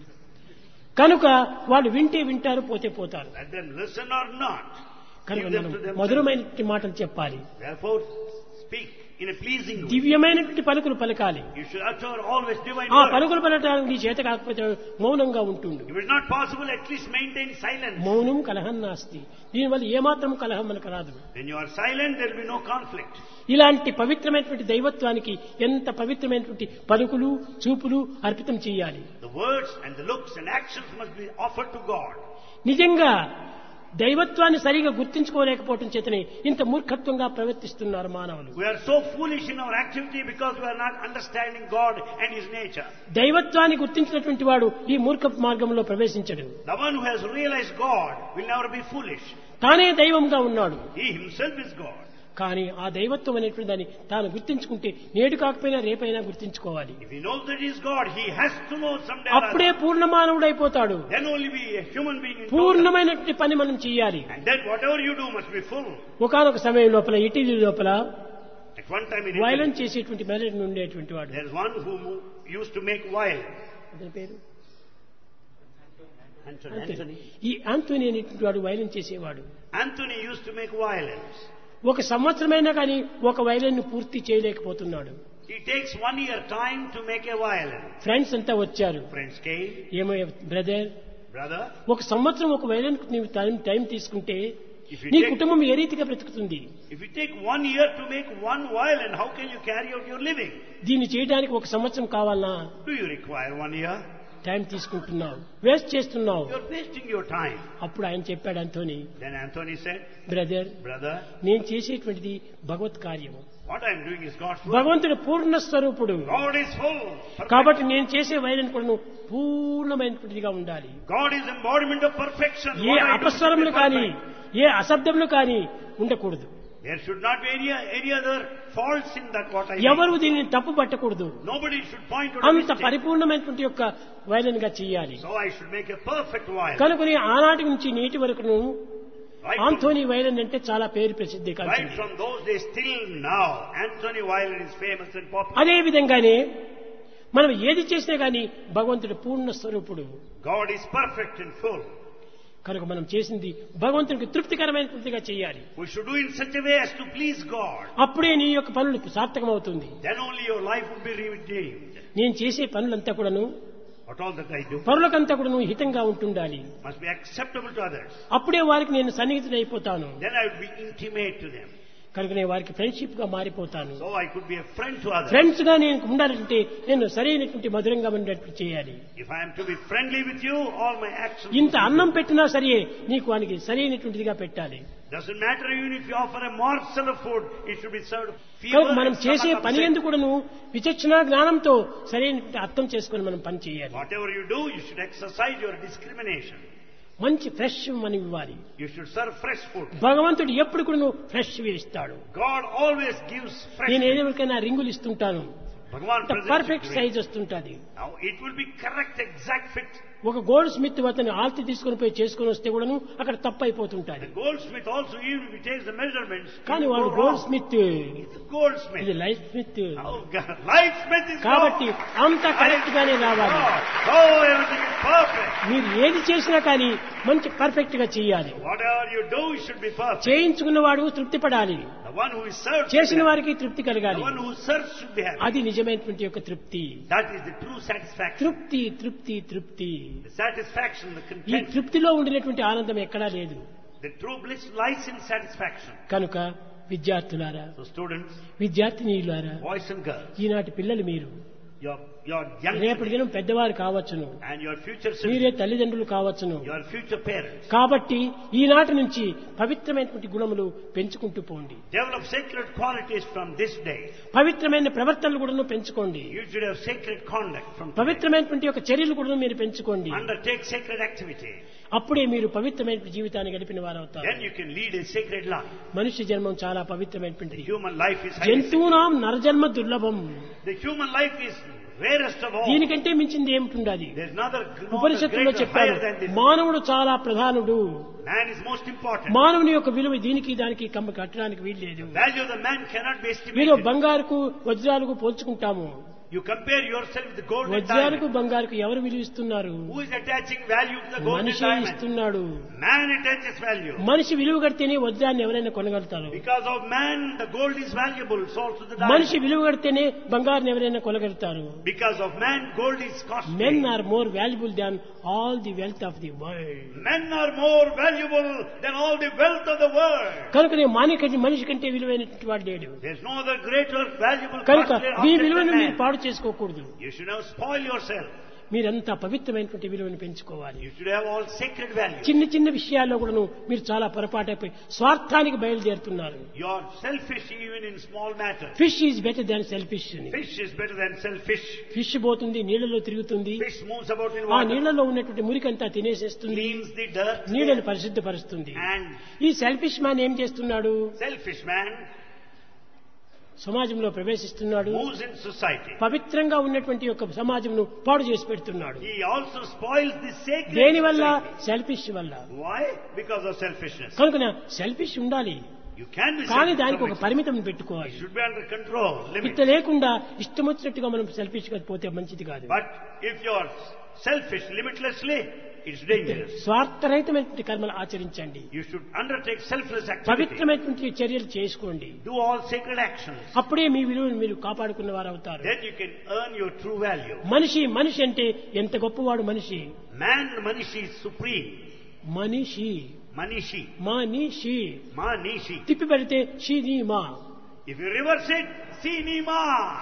కనుక వాళ్ళు వింటే వింటారు పోతే పోతారు Let them listen or not. కనుక Give them మనం to themselves. మధురమైనటువంటి మాటలు చెప్పాలి Therefore, speak in a pleasing way. దివ్యమైనటువంటి పలుకులు పలకాలి You should utter always divine ఆ words. పలుకులు పలకడానికి నీ చేత కాకపోతే మౌనంగా ఉంటుండు If it's not possible, at least maintain silence. మౌనం కలహం నాస్తి దీనివల్ల ఏమాత్రం కలహం మనకు రాదు When you are silent, there will be no conflict. ఇలాంటి పవిత్రమైనటువంటి దైవత్వానికి ఎంత పవిత్రమైనటువంటి పలుకులు చూపులు అర్పితం చేయాలి The words and the looks and actions must be offered to God. నిజంగా దైవత్వాన్ని సరిగా గుర్తించుకోలేకపోవటం చేతనే ఇంత మూర్ఖత్వంగా ప్రవర్తిస్తున్నారు మానవులు We are so foolish in our activity because we are not understanding God and His nature. దైవత్వాన్ని గుర్తించినటువంటి వాడు ఈ మూర్ఖ మార్గంలో ప్రవేశించడు The one who has realized God will never be foolish. తానే దైవంగా ఉన్నాడు He himself is God. కానీ ఆ దైవత్వం అనేటువంటి దాన్ని తాను గుర్తించుకుంటే నేడు కాకపోయినా రేపైనా గుర్తించుకోవాలి If he knows that he is God, he has to know someday or అప్పుడే other. పూర్ణమానవుడైపోతాడు Then only be a human being in total. పూర్ణమైనటువంటి పని మనం చేయాలి And then whatever you do must be full. ఒకనొక సమయం లోపల ఇటీవలి లోపల At one time in Italy, violins చేసేటువంటి మెలడీ ఉండేటువంటి వాడు there is one who mo- used to make violence. అతని పేరు Anthony. ఆంథోనీ. Anthony. ఈ ఆంటోనీ అనేటువంటి వాడు వైలెన్స్ చేసేవాడు Anthony used to make violence. ఒక సంవత్సరమైనా కానీ ఒక వైలెన్ పూర్తి చేయలేకపోతున్నాడు He takes one year time to make a violence. Friends అంతా వచ్చారు Friends came, ఏమో బ్రదర్ brother, ఒక సంవత్సరం ఒక వైలెన్ నీవు టైం టైం తీసుకుంటే if you నీ take కుటుంబం ఏ రీతిగా బ్రతుకుతుంది if you take one year to make one violin, how can you carry out your living? దీన్ని చేయడానికి ఒక సంవత్సరం కావాలనా Do you require one year? Time తీసుకుంటున్నావు వేస్ట్ చేస్తున్నావు You're wasting your time. అప్పుడు ఆయన చెప్పాడు అంతోని Then Anthony said, brother Brother, నేను చేసేటువంటిది భగవత్ కార్యము what I'm doing is God's work. భగవంతుడు పూర్ణ స్వరూపుడు God is full. perfect. కాబట్టి నేను చేసే వైరన్ కూడా పూర్ణమైనటువంటిదిగా ఉండాలి God is embodiment of perfection. A What I do should be అపస్వరములు కానీ perfect. ఏ అశబ్దములు కానీ ఉండకూడదు There should not be any, any other faults in that what I ఎవరు do. దీనిని తప్పు పట్టకూడదు Nobody should point to a అంత mistake. పరిపూర్ణమైనటువంటి యొక్క వైరన్ గా చేయాలి So I should make a perfect violin. కనుకొని ఆనాటి నుంచి నేటి వరకును Right from, ఆంథోనీ వైరన్ అంటే చాలా పేరు ప్రసిద్ధి right కలిగింది from those days till now, Anthony violin is famous and popular. అదే విధంగానే మనం ఏది చేసినా గాని భగవంతుడు పూర్ణ స్వరూపుడు God is perfect and full. కనుక మనం చేసింది భగవంతునికి తృప్తికరమైనటువంటిగా చేయాలి We should do in such a way as to please God. అప్పుడే నీ యొక్క పనులు సార్థకమవుతుంది Then only your life will be redeemed. నేను చేసే పనులంతా కూడాను What all that I do పనులకంతా కూడాను హితంగా ఉంటుండాలి must be acceptable to others. అప్పుడే వారికి నేను సన్నిహితుడైపోతాను Then I would be intimate to them. కనుక నేను వారికి ఫ్రెండ్షిప్ గా మారిపోతాను So I could be a friend to others. Friends గా నేను ఉండాలంటే నేను సరైనటువంటి మధురంగా ఉండేట్టు చేయాలి If I am to be friendly with you, all my actions. ఇంత అన్నం పెట్టినా సరే నీకు వానికి సరైనటువంటిదిగా పెట్టాలి Doesn't matter even if you offer a morsel of food, it should be served. కనుక fever మనం and చేసే stomach పని upset. ఎందుకు కూడాను విచక్షణ జ్ఞానంతో సరైనటువంటి అర్థం చేసుకొని మనం పని చేయాలి Whatever you do, you should exercise your discrimination. మంచి ఫ్రెష్ మనం ఇవ్వాలి You should serve fresh food. భగవంతుడు ఎప్పుడు కూడా ఫ్రెష్ ఇస్తాడు God always gives fresh నేను food. ఏదెవరికైనా రింగులు ఇస్తుంటాను Bhagavan presents perfect it to size me. వస్తుంటది Now it will be correct, exact fit. ఒక గోల్డ్ స్మిత్ అతను ఆల్తి తీసుకొని పోయి చేసుకొని వస్తే కూడాను అక్కడ తప్పు అయిపోతుంటాది The goldsmith also, even if he takes the measurements, it కానీ will వాడు go gold wrong. Smith It's a goldsmith. ఇది life smith Oh, God. Lightsmith is కాబట్టి wrong. అంత కరెక్ట్ గానే రావాలి God. Oh, everything is perfect. మీరు ఏది చేసినా కానీ మంచి పర్ఫెక్ట్ గా చేయాలి Whatever you do, it should be perfect. చేయించుకున్నవాడు తృప్తి పడాలి The one who is served, should చేసిన be happy. వారికి తృప్తి కలగాలి the one who serves should be happy. అది నిజమైనటువంటి యొక్క తృప్తి That is the true satisfaction. తృప్తి తృప్తి తృప్తి The satisfaction, the ఈ content. తృప్తిలో ఉండినటువంటి ఆనందం ఎక్కడా లేదు The true bliss lies in satisfaction. కనుక విద్యార్థులారా So students, విద్యార్థినీయులారా boys and girls, ఈనాటి పిల్లలు మీరు your, your young రేపటి children దినం పెద్దవారు కావచ్చును and your future మీరే citizens, తల్లిదండ్రులు కావచ్చును your future parents, కాబట్టి ఈనాటి నుంచి పవిత్రమైనటువంటి గుణములు పెంచుకుంటూ పోండి develop sacred qualities from this day. పవిత్రమైన ప్రవర్తనలు కూడా పెంచుకోండి You should have sacred conduct from today. పవిత్రమైనటువంటి యొక్క చర్యలు కూడా మీరు పెంచుకోండి Undertake sacred activity. అప్పుడే మీరు పవిత్రమైన జీవితాన్ని గడిపిన వారు అవుతారు Then you can lead a sacred life. మనుష్య జన్మం చాలా పవిత్రమైనటువంటిది Human life is highly sacred. జంతువునాం నరజన్మ దుర్లభం The human life is rarest of all. దీనికంటే మించింది ఏమిటి There's another, no other ఉపనిషత్తులో greater, చెప్పారు higher than this. మానవుడు చాలా ప్రధానుడు Man is most important. మానవుని యొక్క విలువ దీనికి దానికి కమ్మ కట్టడానికి వీల్లేదు Value of the man cannot be మీరు estimated. బంగారుకు వజ్రాలకు పోల్చుకుంటాము You compare yourself with the gold and వజ్రాలకు diamond. బంగారుకు ఎవరు విలువ ఇస్తున్నారు Who is attaching value to the gold and మనిషి diamond? ఇస్తున్నాడు Man attaches value. మనిషి విలువ కడితేనే వజ్రాన్ని ఎవరైనా కొనగలుగుతారు Because of man, the gold is valuable, so also the మనిషి diamond. విలువ కడితేనే బంగారుని ఎవరైనా కొనగలుగుతారు Because of man, gold is costly. Men are more valuable than all the wealth of the world Men are more valuable than all the wealth of the world. కనుక మాని కంటే మనిషి కంటే విలువైనటువంటి వాడు లేడు There's no other greater valuable కనుక costly మీ object విలువను than మీరు man. పాడు చేసుకోకూడదు You should not spoil yourself. మీరంతా పవిత్రమైనటువంటి విలువను పెంచుకోవాలి You should have all sacred values. చిన్న చిన్న విషయాల్లో కూడాను మీరు చాలా పొరపాటైపోయి స్వార్థానికి బయలుదేరుతున్నారు You are selfish even in small matters. Fish is better than selfish అని Fish is better than selfish. Fish పోతుంది నీళ్ళలో తిరుగుతుంది Fish moves about in ఆ water, నీళ్ళలో ఉన్నటువంటి మురికంతా తినేసేస్తుంది cleans the dirt, నీళ్ళని పరిశుద్ధపరుస్తుంది and ఈ సెల్ఫిష్ మ్యాన్ ఏం చేస్తున్నాడు selfish man సమాజంలో ప్రవేశిస్తున్నాడు moves in society. పవిత్రంగా ఉన్నటువంటి యొక్క సమాజంను పాడు చేసి పెడుతున్నాడు He also spoils the sacred దేని వల్ల society. సెల్ఫిష్ వల్ల Why? Because of selfishness. కనుక సెల్ఫిష్ ఉండాలి You can be కానీ selfish. దానికి ఒక some extent. పరిమితం It పెట్టుకోవాలి should be under control, ఇట్లా limit. లేకుండా ఇష్టం వచ్చినట్టుగా మనం సెల్ఫిష్ గా పోతే మంచిది కాదు But if you are selfish limitlessly, it's dangerous. స్వార్థరహితమైనటువంటి కర్మలు ఆచరించండి You should undertake selfless activity. పవిత్రమైనటువంటి చర్యలు చేసుకోండి Do all sacred actions. అప్పుడే మీ విలువను మీరు కాపాడుకున్న వారు అవుతారు Then you can earn your true value. మనిషి మనిషి అంటే ఎంత గొప్పవాడు మనిషి Man Manishi is supreme. మనిషి Manishi. మనిషి Manishi. తిప్పి పెడితే షీని మా If you reverse it, Sinima.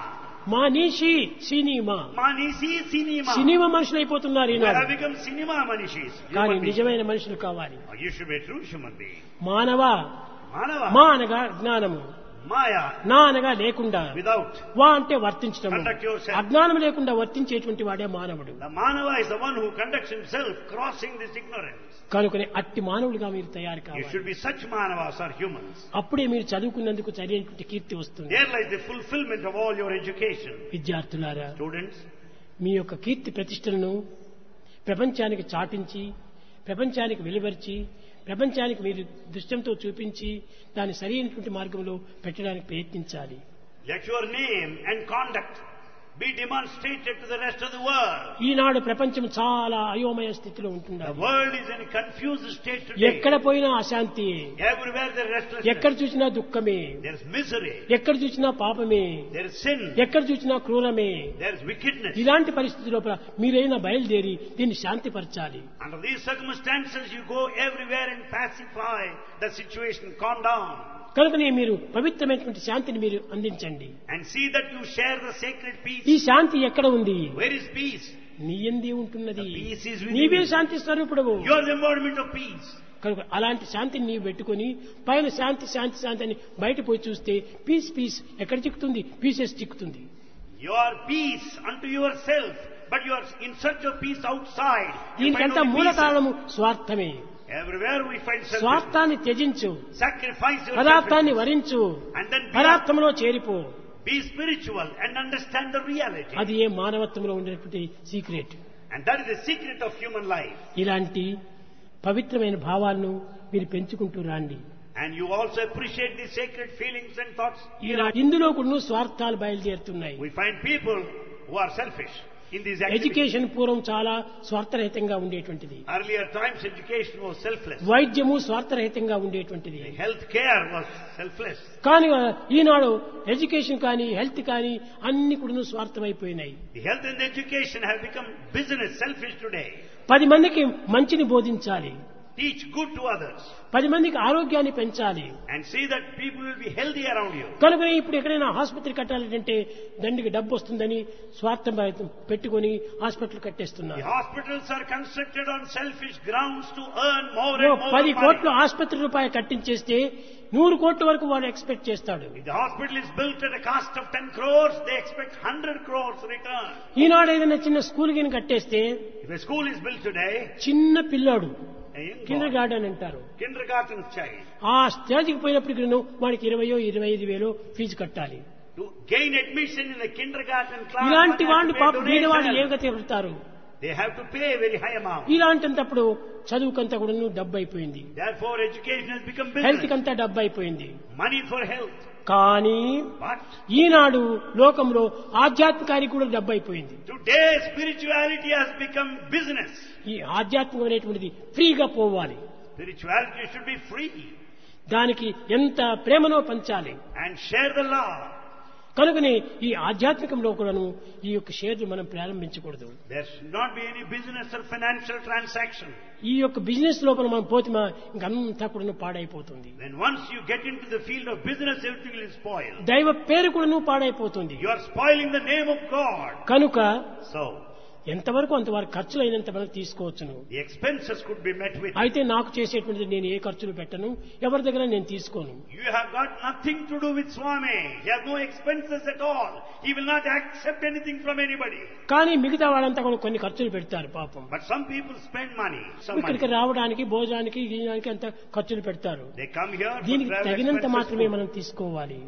మానీషి సినిమా Manisi cinema. సినిమా మనుషులు అయిపోతున్నారు You Eenadu have become cinema manishis. కానీ human beings. నిజమైన మనుషులు కావాలి You should be a true human being. మానవ Manava. మా అనగా జ్ఞానము Maya. నా అనగా లేకుండా Without. వా అంటే వర్తించడం Conduct yourself. అజ్ఞానం లేకుండా వర్తించేటువంటి వాడే మానవుడు The Manava is the one who conducts himself crossing this ignorance. కనుకనే అట్టి మానవుడిగా మీరు తయారు You కావాలి should be such Manavas or humans. అప్పుడే మీరు చదువుకున్నందుకు సరైనటువంటి కీర్తి వస్తుంది There lies the fulfillment of all your education. విద్యార్థులారా Students, మీ యొక్క కీర్తి ప్రతిష్టలను ప్రపంచానికి చాటించి ప్రపంచానికి వెలువరిచి ప్రపంచానికి మీరు దృశ్యంతో చూపించి దాన్ని సరైనటువంటి మార్గంలో పెట్టడానికి ప్రయత్నించాలి let your name and conduct be demonstrated to the rest of the world. ఈనాడు ప్రపంచం చాలా అయోమయ స్థితిలో The ఉంటున్నారు world is in a confused state today. ఎక్కడ పోయినా అశాంతి Everywhere there is ఎక్కడ restlessness. చూసినా దుఃఖమే There is misery. ఎక్కడ చూసినా పాపమే There is sin. ఎక్కడ చూసినా క్రూరమే There is wickedness. ఇలాంటి పరిస్థితి లోపల మీరైనా బయలుదేరి దీన్ని శాంతిపరచాలి Under these circumstances, you go everywhere and pacify the situation, calm down, కనుకనే మీరు పవిత్రమైనటువంటి శాంతిని మీరు అందించండి and see that you share the sacred ఈ peace. శాంతి ఎక్కడ ఉంది Where is peace? నీ ఎందే ఉంటున్నది The peace is within నీవే you. Shanti స్వరూపుడవు You are the embodiment of peace. కనుక అలాంటి శాంతిని నీవు పెట్టుకొని పైన శాంతి శాంతి శాంతి అని బయట పోయి చూస్తే పీస్ పీస్ ఎక్కడ చిక్కుతుంది పీసెస్ చిక్కుతుంది You are peace unto yourself, but you are in search of peace outside. You find దీనికంతా only మూల pieces. కారణము స్వార్థమే Everywhere we find self స్వార్థాన్ని త్యజించు Sacrifice your పదార్థాన్ని self వరించు and then be, పదార్థంలో చేరిపో be spiritual and understand the reality. అది ఏ మానవత్వంలో ఉండేటువంటి secret And that is the secret of human life. ఇలాంటి పవిత్రమైన భావాలను మీరు పెంచుకుంటూ రాండి And you also appreciate the sacred feelings and thoughts. ఇలా ఇందులో కూడా స్వార్థాలు బయలుదేరుతున్నాయి We find people who are selfish in these activities. Education పూర్వం చాలా స్వార్థరహితంగా ఉండేటువంటిది Earlier times, education was selfless. వైద్యము స్వార్థరహితంగా ఉండేటువంటిది Health care was selfless. కానీ ఈనాడు ఎడ్యుకేషన్ కానీ హెల్త్ కానీ అన్ని కూడా స్వార్థమైపోయినాయి The health and the education have become business, selfish today. పది మందికి మంచిని బోధించాలి Teach good to others పది మందికి ఆరోగ్యాన్ని పెంచాలి and see that people will be healthy around you. కనుకనే ఇప్పుడు ఎక్కడైనా ఆసుపత్రి కట్టాలంటే దండికి డబ్బు వస్తుందని స్వార్థం పెట్టుకొని హాస్పిటల్ The కట్టేస్తున్నారు hospitals are constructed on selfish grounds to earn more ఓ and more పది money. కోట్లు ఆసుపత్రి రూపాయలు కట్టించేస్తే నూరు కోట్ల వరకు వాడు ఎక్స్పెక్ట్ చేస్తాడు If the hospital is built at a cost of 10 crores, they expect 100 crores return. ఈనాడు ఏదైనా చిన్న స్కూల్ గిని కట్టేస్తే If a school is built today, చిన్న పిల్లాడు a young kinder boy, garden అంటారు kindergarten child, ఆ స్టేజ్కి పోయినప్పటికీ వాడికి ఇరవయో ఇరవై ఐదు వేలు ఫీజు కట్టాలి to gain admission in the kindergarten class, ఇలాంటి one has వాళ్ళు to pay పాప బీదవాళ్ళు donation. ఏ గతి పెడతారు They have to pay a very high amount. ఇలాంటప్పుడు చదువుకంతా కూడా డబ్బు అయిపోయింది Therefore, education has become health business. కంతా డబ్బు అయిపోయింది Money for health. కానీ But ఈనాడు లోకంలో ఆధ్యాత్మికానికి కూడా డబ్బు అయిపోయింది today, spirituality has become business. ఈ ఆధ్యాత్మికం అనేటువంటిది ఫ్రీగా పోవాలి Spirituality should be free దానికి ఎంత ప్రేమనో పంచాలి and share the love. కనుకనే ఈ ఆధ్యాత్మికంలో కూడాను ఈ యొక్క షేర్లు మనం ప్రారంభించకూడదు There should not be any business or financial transaction. ఈ యొక్క బిజినెస్ లోపల మనం పోతే మా ఇంకంతా కూడా పాడైపోతుంది When once you get into the field of business, everything will spoil. దైవ పేరు కూడాను పాడైపోతుంది You are spoiling the name of God. కనుక So, ఎంతవరకు అంతవరకు ఖర్చులు అయినంత మనం తీసుకోవచ్చును the expenses could be met with. అయితే నాకు చేసేటువంటిది నేను ఏ ఖర్చులు పెట్టను ఎవరి దగ్గర నేను తీసుకోను You have got nothing to do with Swami. He has no expenses at all. He will not accept anything from anybody. కానీ మిగతా వాళ్ళంతా కూడా కొన్ని ఖర్చులు పెడతారు పాపం But some people spend money. Some ఇక్కడికి money. రావడానికి భోజనానికి గీయడానికి అంత ఖర్చులు పెడతారు They come here for దీనికి travel తగినంత expenses. మాత్రమే మనం తీసుకోవాలి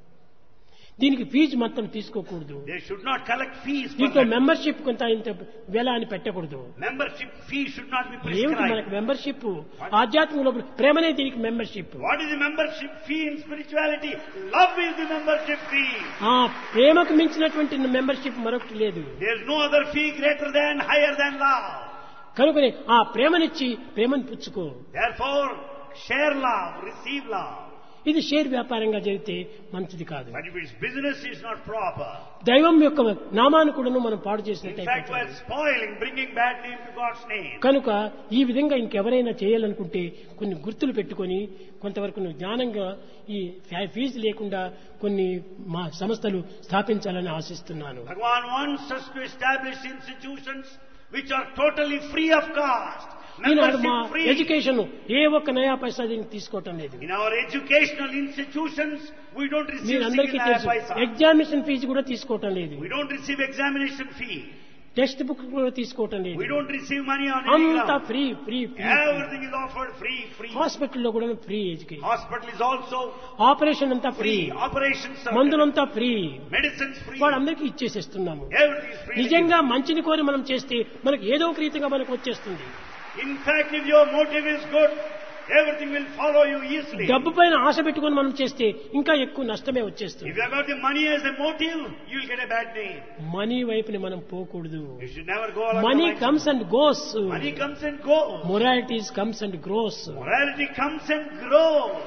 దీనికి ఫీజు మొత్తం తీసుకోకూడదు They should not collect fees for దీంట్లో that. మెంబర్షిప్ కొంత ఇంత వెల అని పెట్టకూడదు Membership fee should not be ఏమిటి మనకు prescribed. మెంబర్షిప్ ఆధ్యాత్మికంలో ప్రేమనే దీనికి membership What is the membership fee in spirituality? Love is the membership fee. ఆ ప్రేమకు మించినటువంటి మెంబర్షిప్ మరొకటి లేదు There is no other fee greater than, higher than love. కనుకనే ఆ ప్రేమనిచ్చి ప్రేమను పుచ్చుకో Therefore, share love, receive love. ఇది షేర్ వ్యాపారంగా జరిగితే మంచిది కాదు But if its business is not proper, దైవం యొక్క నామాన్ని కూడాను మనం పాడు in fact, చేసినట్టు we're spoiling, bringing bad name to God's name. కనుక ఈ విధంగా ఇంకెవరైనా చేయాలనుకుంటే కొన్ని గుర్తులు పెట్టుకొని కొంతవరకు నువ్వు జ్ఞానంగా ఈ ఫీ- ఫీజు లేకుండా కొన్ని మా సంస్థలు స్థాపించాలని ఆశిస్తున్నాను Bhagavan wants us to establish institutions which are totally free of cost. ఈనాడు మా Membership free. ఎడ్యుకేషన్ ఏ ఒక్క నయా పైసా దీనికి తీసుకోవటం లేదు In our educational institutions, we don't receive మీరందరికీ single తెలుసు paisa. ఎగ్జామినేషన్ ఫీజు కూడా తీసుకోవటం లేదు We don't receive examination fee. Text book కూడా తీసుకోవటం లేదు We don't receive money on any అంతా ground. Free free free Everything is offered free, free. హాస్పిటల్లో కూడా free education Hospital is also operation అంతా ఫ్రీ free. Operations are మందులంతా free medicines free. వాళ్ళందరికీ ఇచ్చేసేస్తున్నాము Everything is free. నిజంగా మంచిని కోరి మనం చేస్తే మనకు ఏదో ఒక రీతిగా మనకు వచ్చేస్తుంది In fact, if your motive is good, everything will follow you easily. డబ్బు పైన ఆశ పెట్టుకొని మనం చేస్తే ఇంకా ఎక్కువ నష్టమే వచ్చేస్తుంది If you have got the money as a motive, you will get a bad name. Money వైపుని మనం పోకూడదు You should never go along money the lines. Comes and goes Money comes and goes. Moralities comes and grows Morality comes and grows.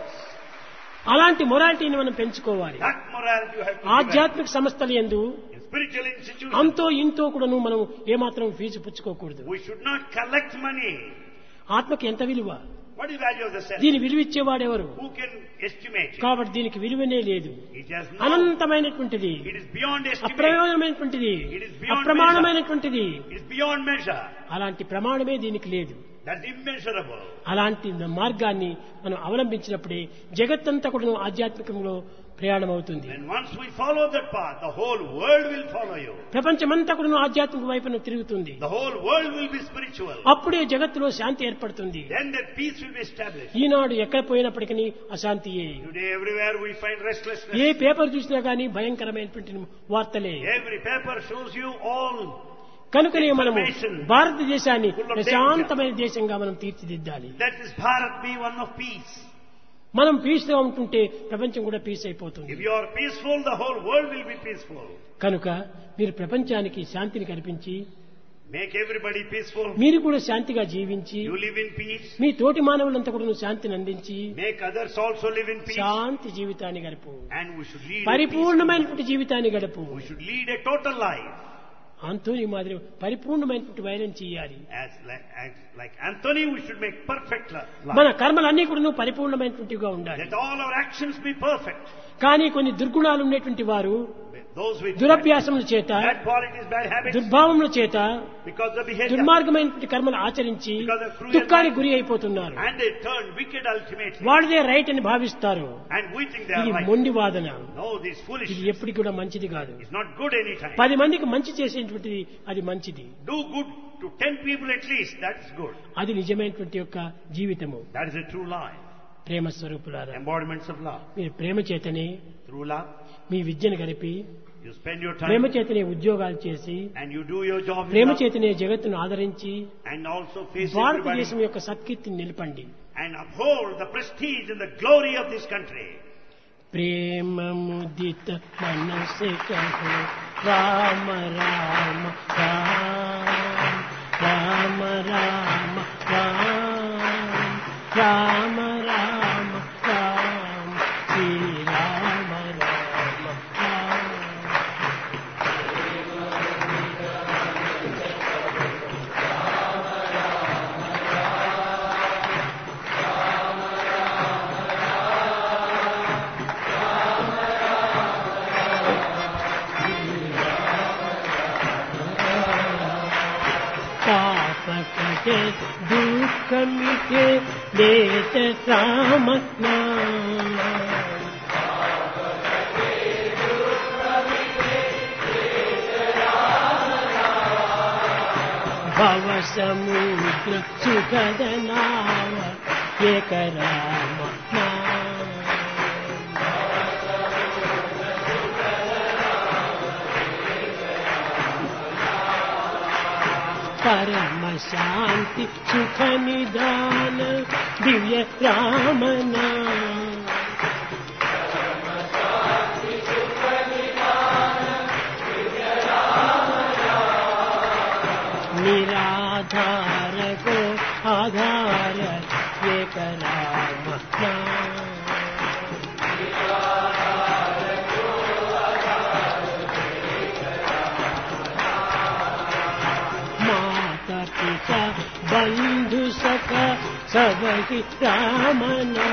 అలాంటి మొరాలిటీని మనం పెంచుకోవాలి That morality you have to develop. ఆధ్యాత్మిక సంస్థలు ఎందు In spiritual institutions, అంతో ఇంతో కూడాను మనం ఏమాత్రం ఫీజు పుచ్చుకోకూడదు we should not collect money. ఆత్మకి ఎంత విలువ What is value of the self? దీని విలువ ఇచ్చేవాడెవరు Who can estimate it? కాబట్టి దీనికి విలువనే లేదు It has no. అనంతమైనటువంటిది It is beyond estimate. అప్రయోజనమైనటువంటిది It is beyond అప్రమాణమైనటువంటిది It is beyond measure. అలాంటి ప్రమాణమే దీనికి లేదు That's immeasurable. అలాంటి మార్గాన్ని మనం అవలంబించినప్పుడే జగత్తంతా కూడా ఆధ్యాత్మికంలో ప్రయాణం అవుతుంది And once we follow that path, the whole world will follow you. ప్రపంచమంతా కూడా ఆధ్యాత్మిక వైపున తిరుగుతుంది The whole world will be spiritual. అప్పుడే జగత్తులో శాంతి ఏర్పడుతుంది Then that peace will be established. ఈనాడు ఎక్కడ పోయినప్పటికీ అశాంతియే Today, everywhere we find restlessness. ఏ పేపర్ చూసినా గానీ భయంకరమైనటువంటి వార్తలే Every paper shows you all. కనుకనే మనము Information. భారతదేశాన్ని Full of ప్రశాంతమైన దేశంగా మనం తీర్చిదిద్దాలి That is Bharat be one of peace. మనం పీస్ గా ఉంటుంటే ప్రపంచం కూడా పీస్ అయిపోతుంది If you are peaceful, the whole world will be peaceful. కనుక మీరు ప్రపంచానికి శాంతిని కల్పించి Make everybody peaceful. మీరు కూడా శాంతిగా జీవించి You live in peace. మీ తోటి మానవులంతా కూడా శాంతిని అందించి Make others also live in peace. శాంతి జీవితాన్ని గడుపు And we should lead a peaceful పరిపూర్ణమైనటువంటి జీవితాన్ని గడుపు We should lead a total life. అంతోని మాదిరి పరిపూర్ణమైనటువంటి వైరం చేయాలి As like, as like Anthony, we should make perfect li- మన life. కర్మలన్నీ కూడా పరిపూర్ణమైనటువంటివిగా ఉండాలి Let all our actions be perfect. కానీ కొన్ని దుర్గుణాలు ఉన్నటువంటి వారు Those with దురభ్యాసముల చేత bad qualities, bad habits, దుర్భావముల చేత because of behavior, దుర్మార్గమైనటువంటి కర్మలు ఆచరించి దుఃఖానికి గురి అయిపోతున్నారు and they turn wicked ultimately. వాళ్ళదే రైట్ అని భావిస్తారు And we think they ఇది are right. మొండి వాదన No, this ఇది foolishness ఎప్పటికి కూడా మంచిది కాదు is not good anytime. పది మందికి మంచి చేసేటువంటిది అది మంచిది Do good to ten people at least, that's good. అది నిజమైనటువంటి యొక్క జీవితము That is a true life. ప్రేమ స్వరూపులారా Embodiments of love. మీరు ప్రేమ చేతనే Through love, మీ విద్యను గడిపి you spend your Prema time చేతనే ఉద్యోగాలు చేసి and you do your job with Prema love, చేతనే జగత్తును ఆదరించి and also face everybody భారతదేశం యొక్క సత్కీర్తిని నిలపండి and uphold the prestige and the glory of this country. ప్రేమ ముదిత మనసే కహో రామ రామ రామ రామ రామ రామ రామ రామ రామ శ్రీ రామ రామ రామ पाप कटे दुख मिटे लेत राम नाम भव समुद्र सुखद नाम एक राम नाम परम शांति सुख निदान दिव्य राम नाम निराधार को आधार एक राम नाम बंधु सखा सबकी रामना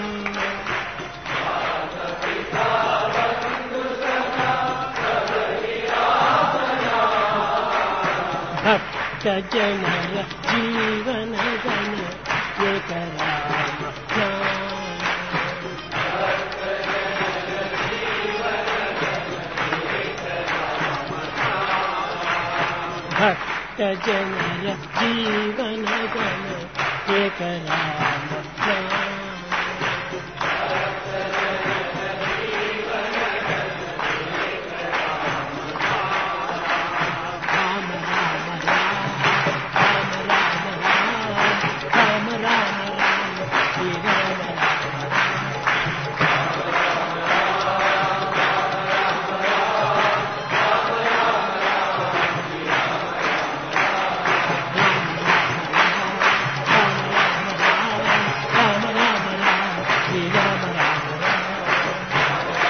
भक्त जनर जीवन गण एक राम नाम भक्त जनर जीवन गण एक राम नाम Ram Ram Ram Ram Ram Ram Ram Ram Ram Shri Ram Ram Ram Ram Ram Shri Ram Ram Ram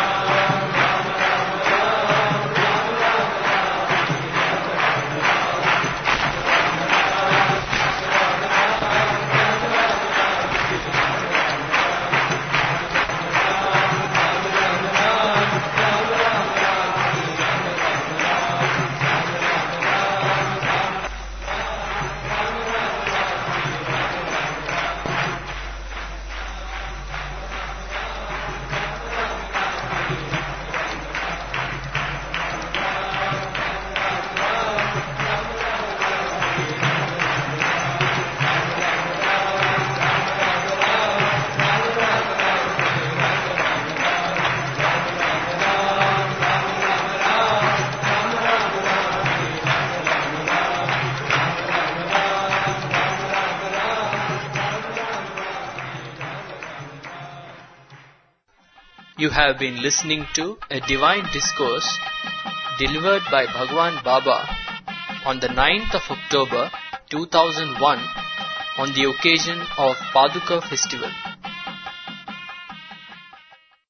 You have been listening to a divine discourse delivered by Bhagwan Baba on the 9th of October 2001 on the occasion of Paduka festival.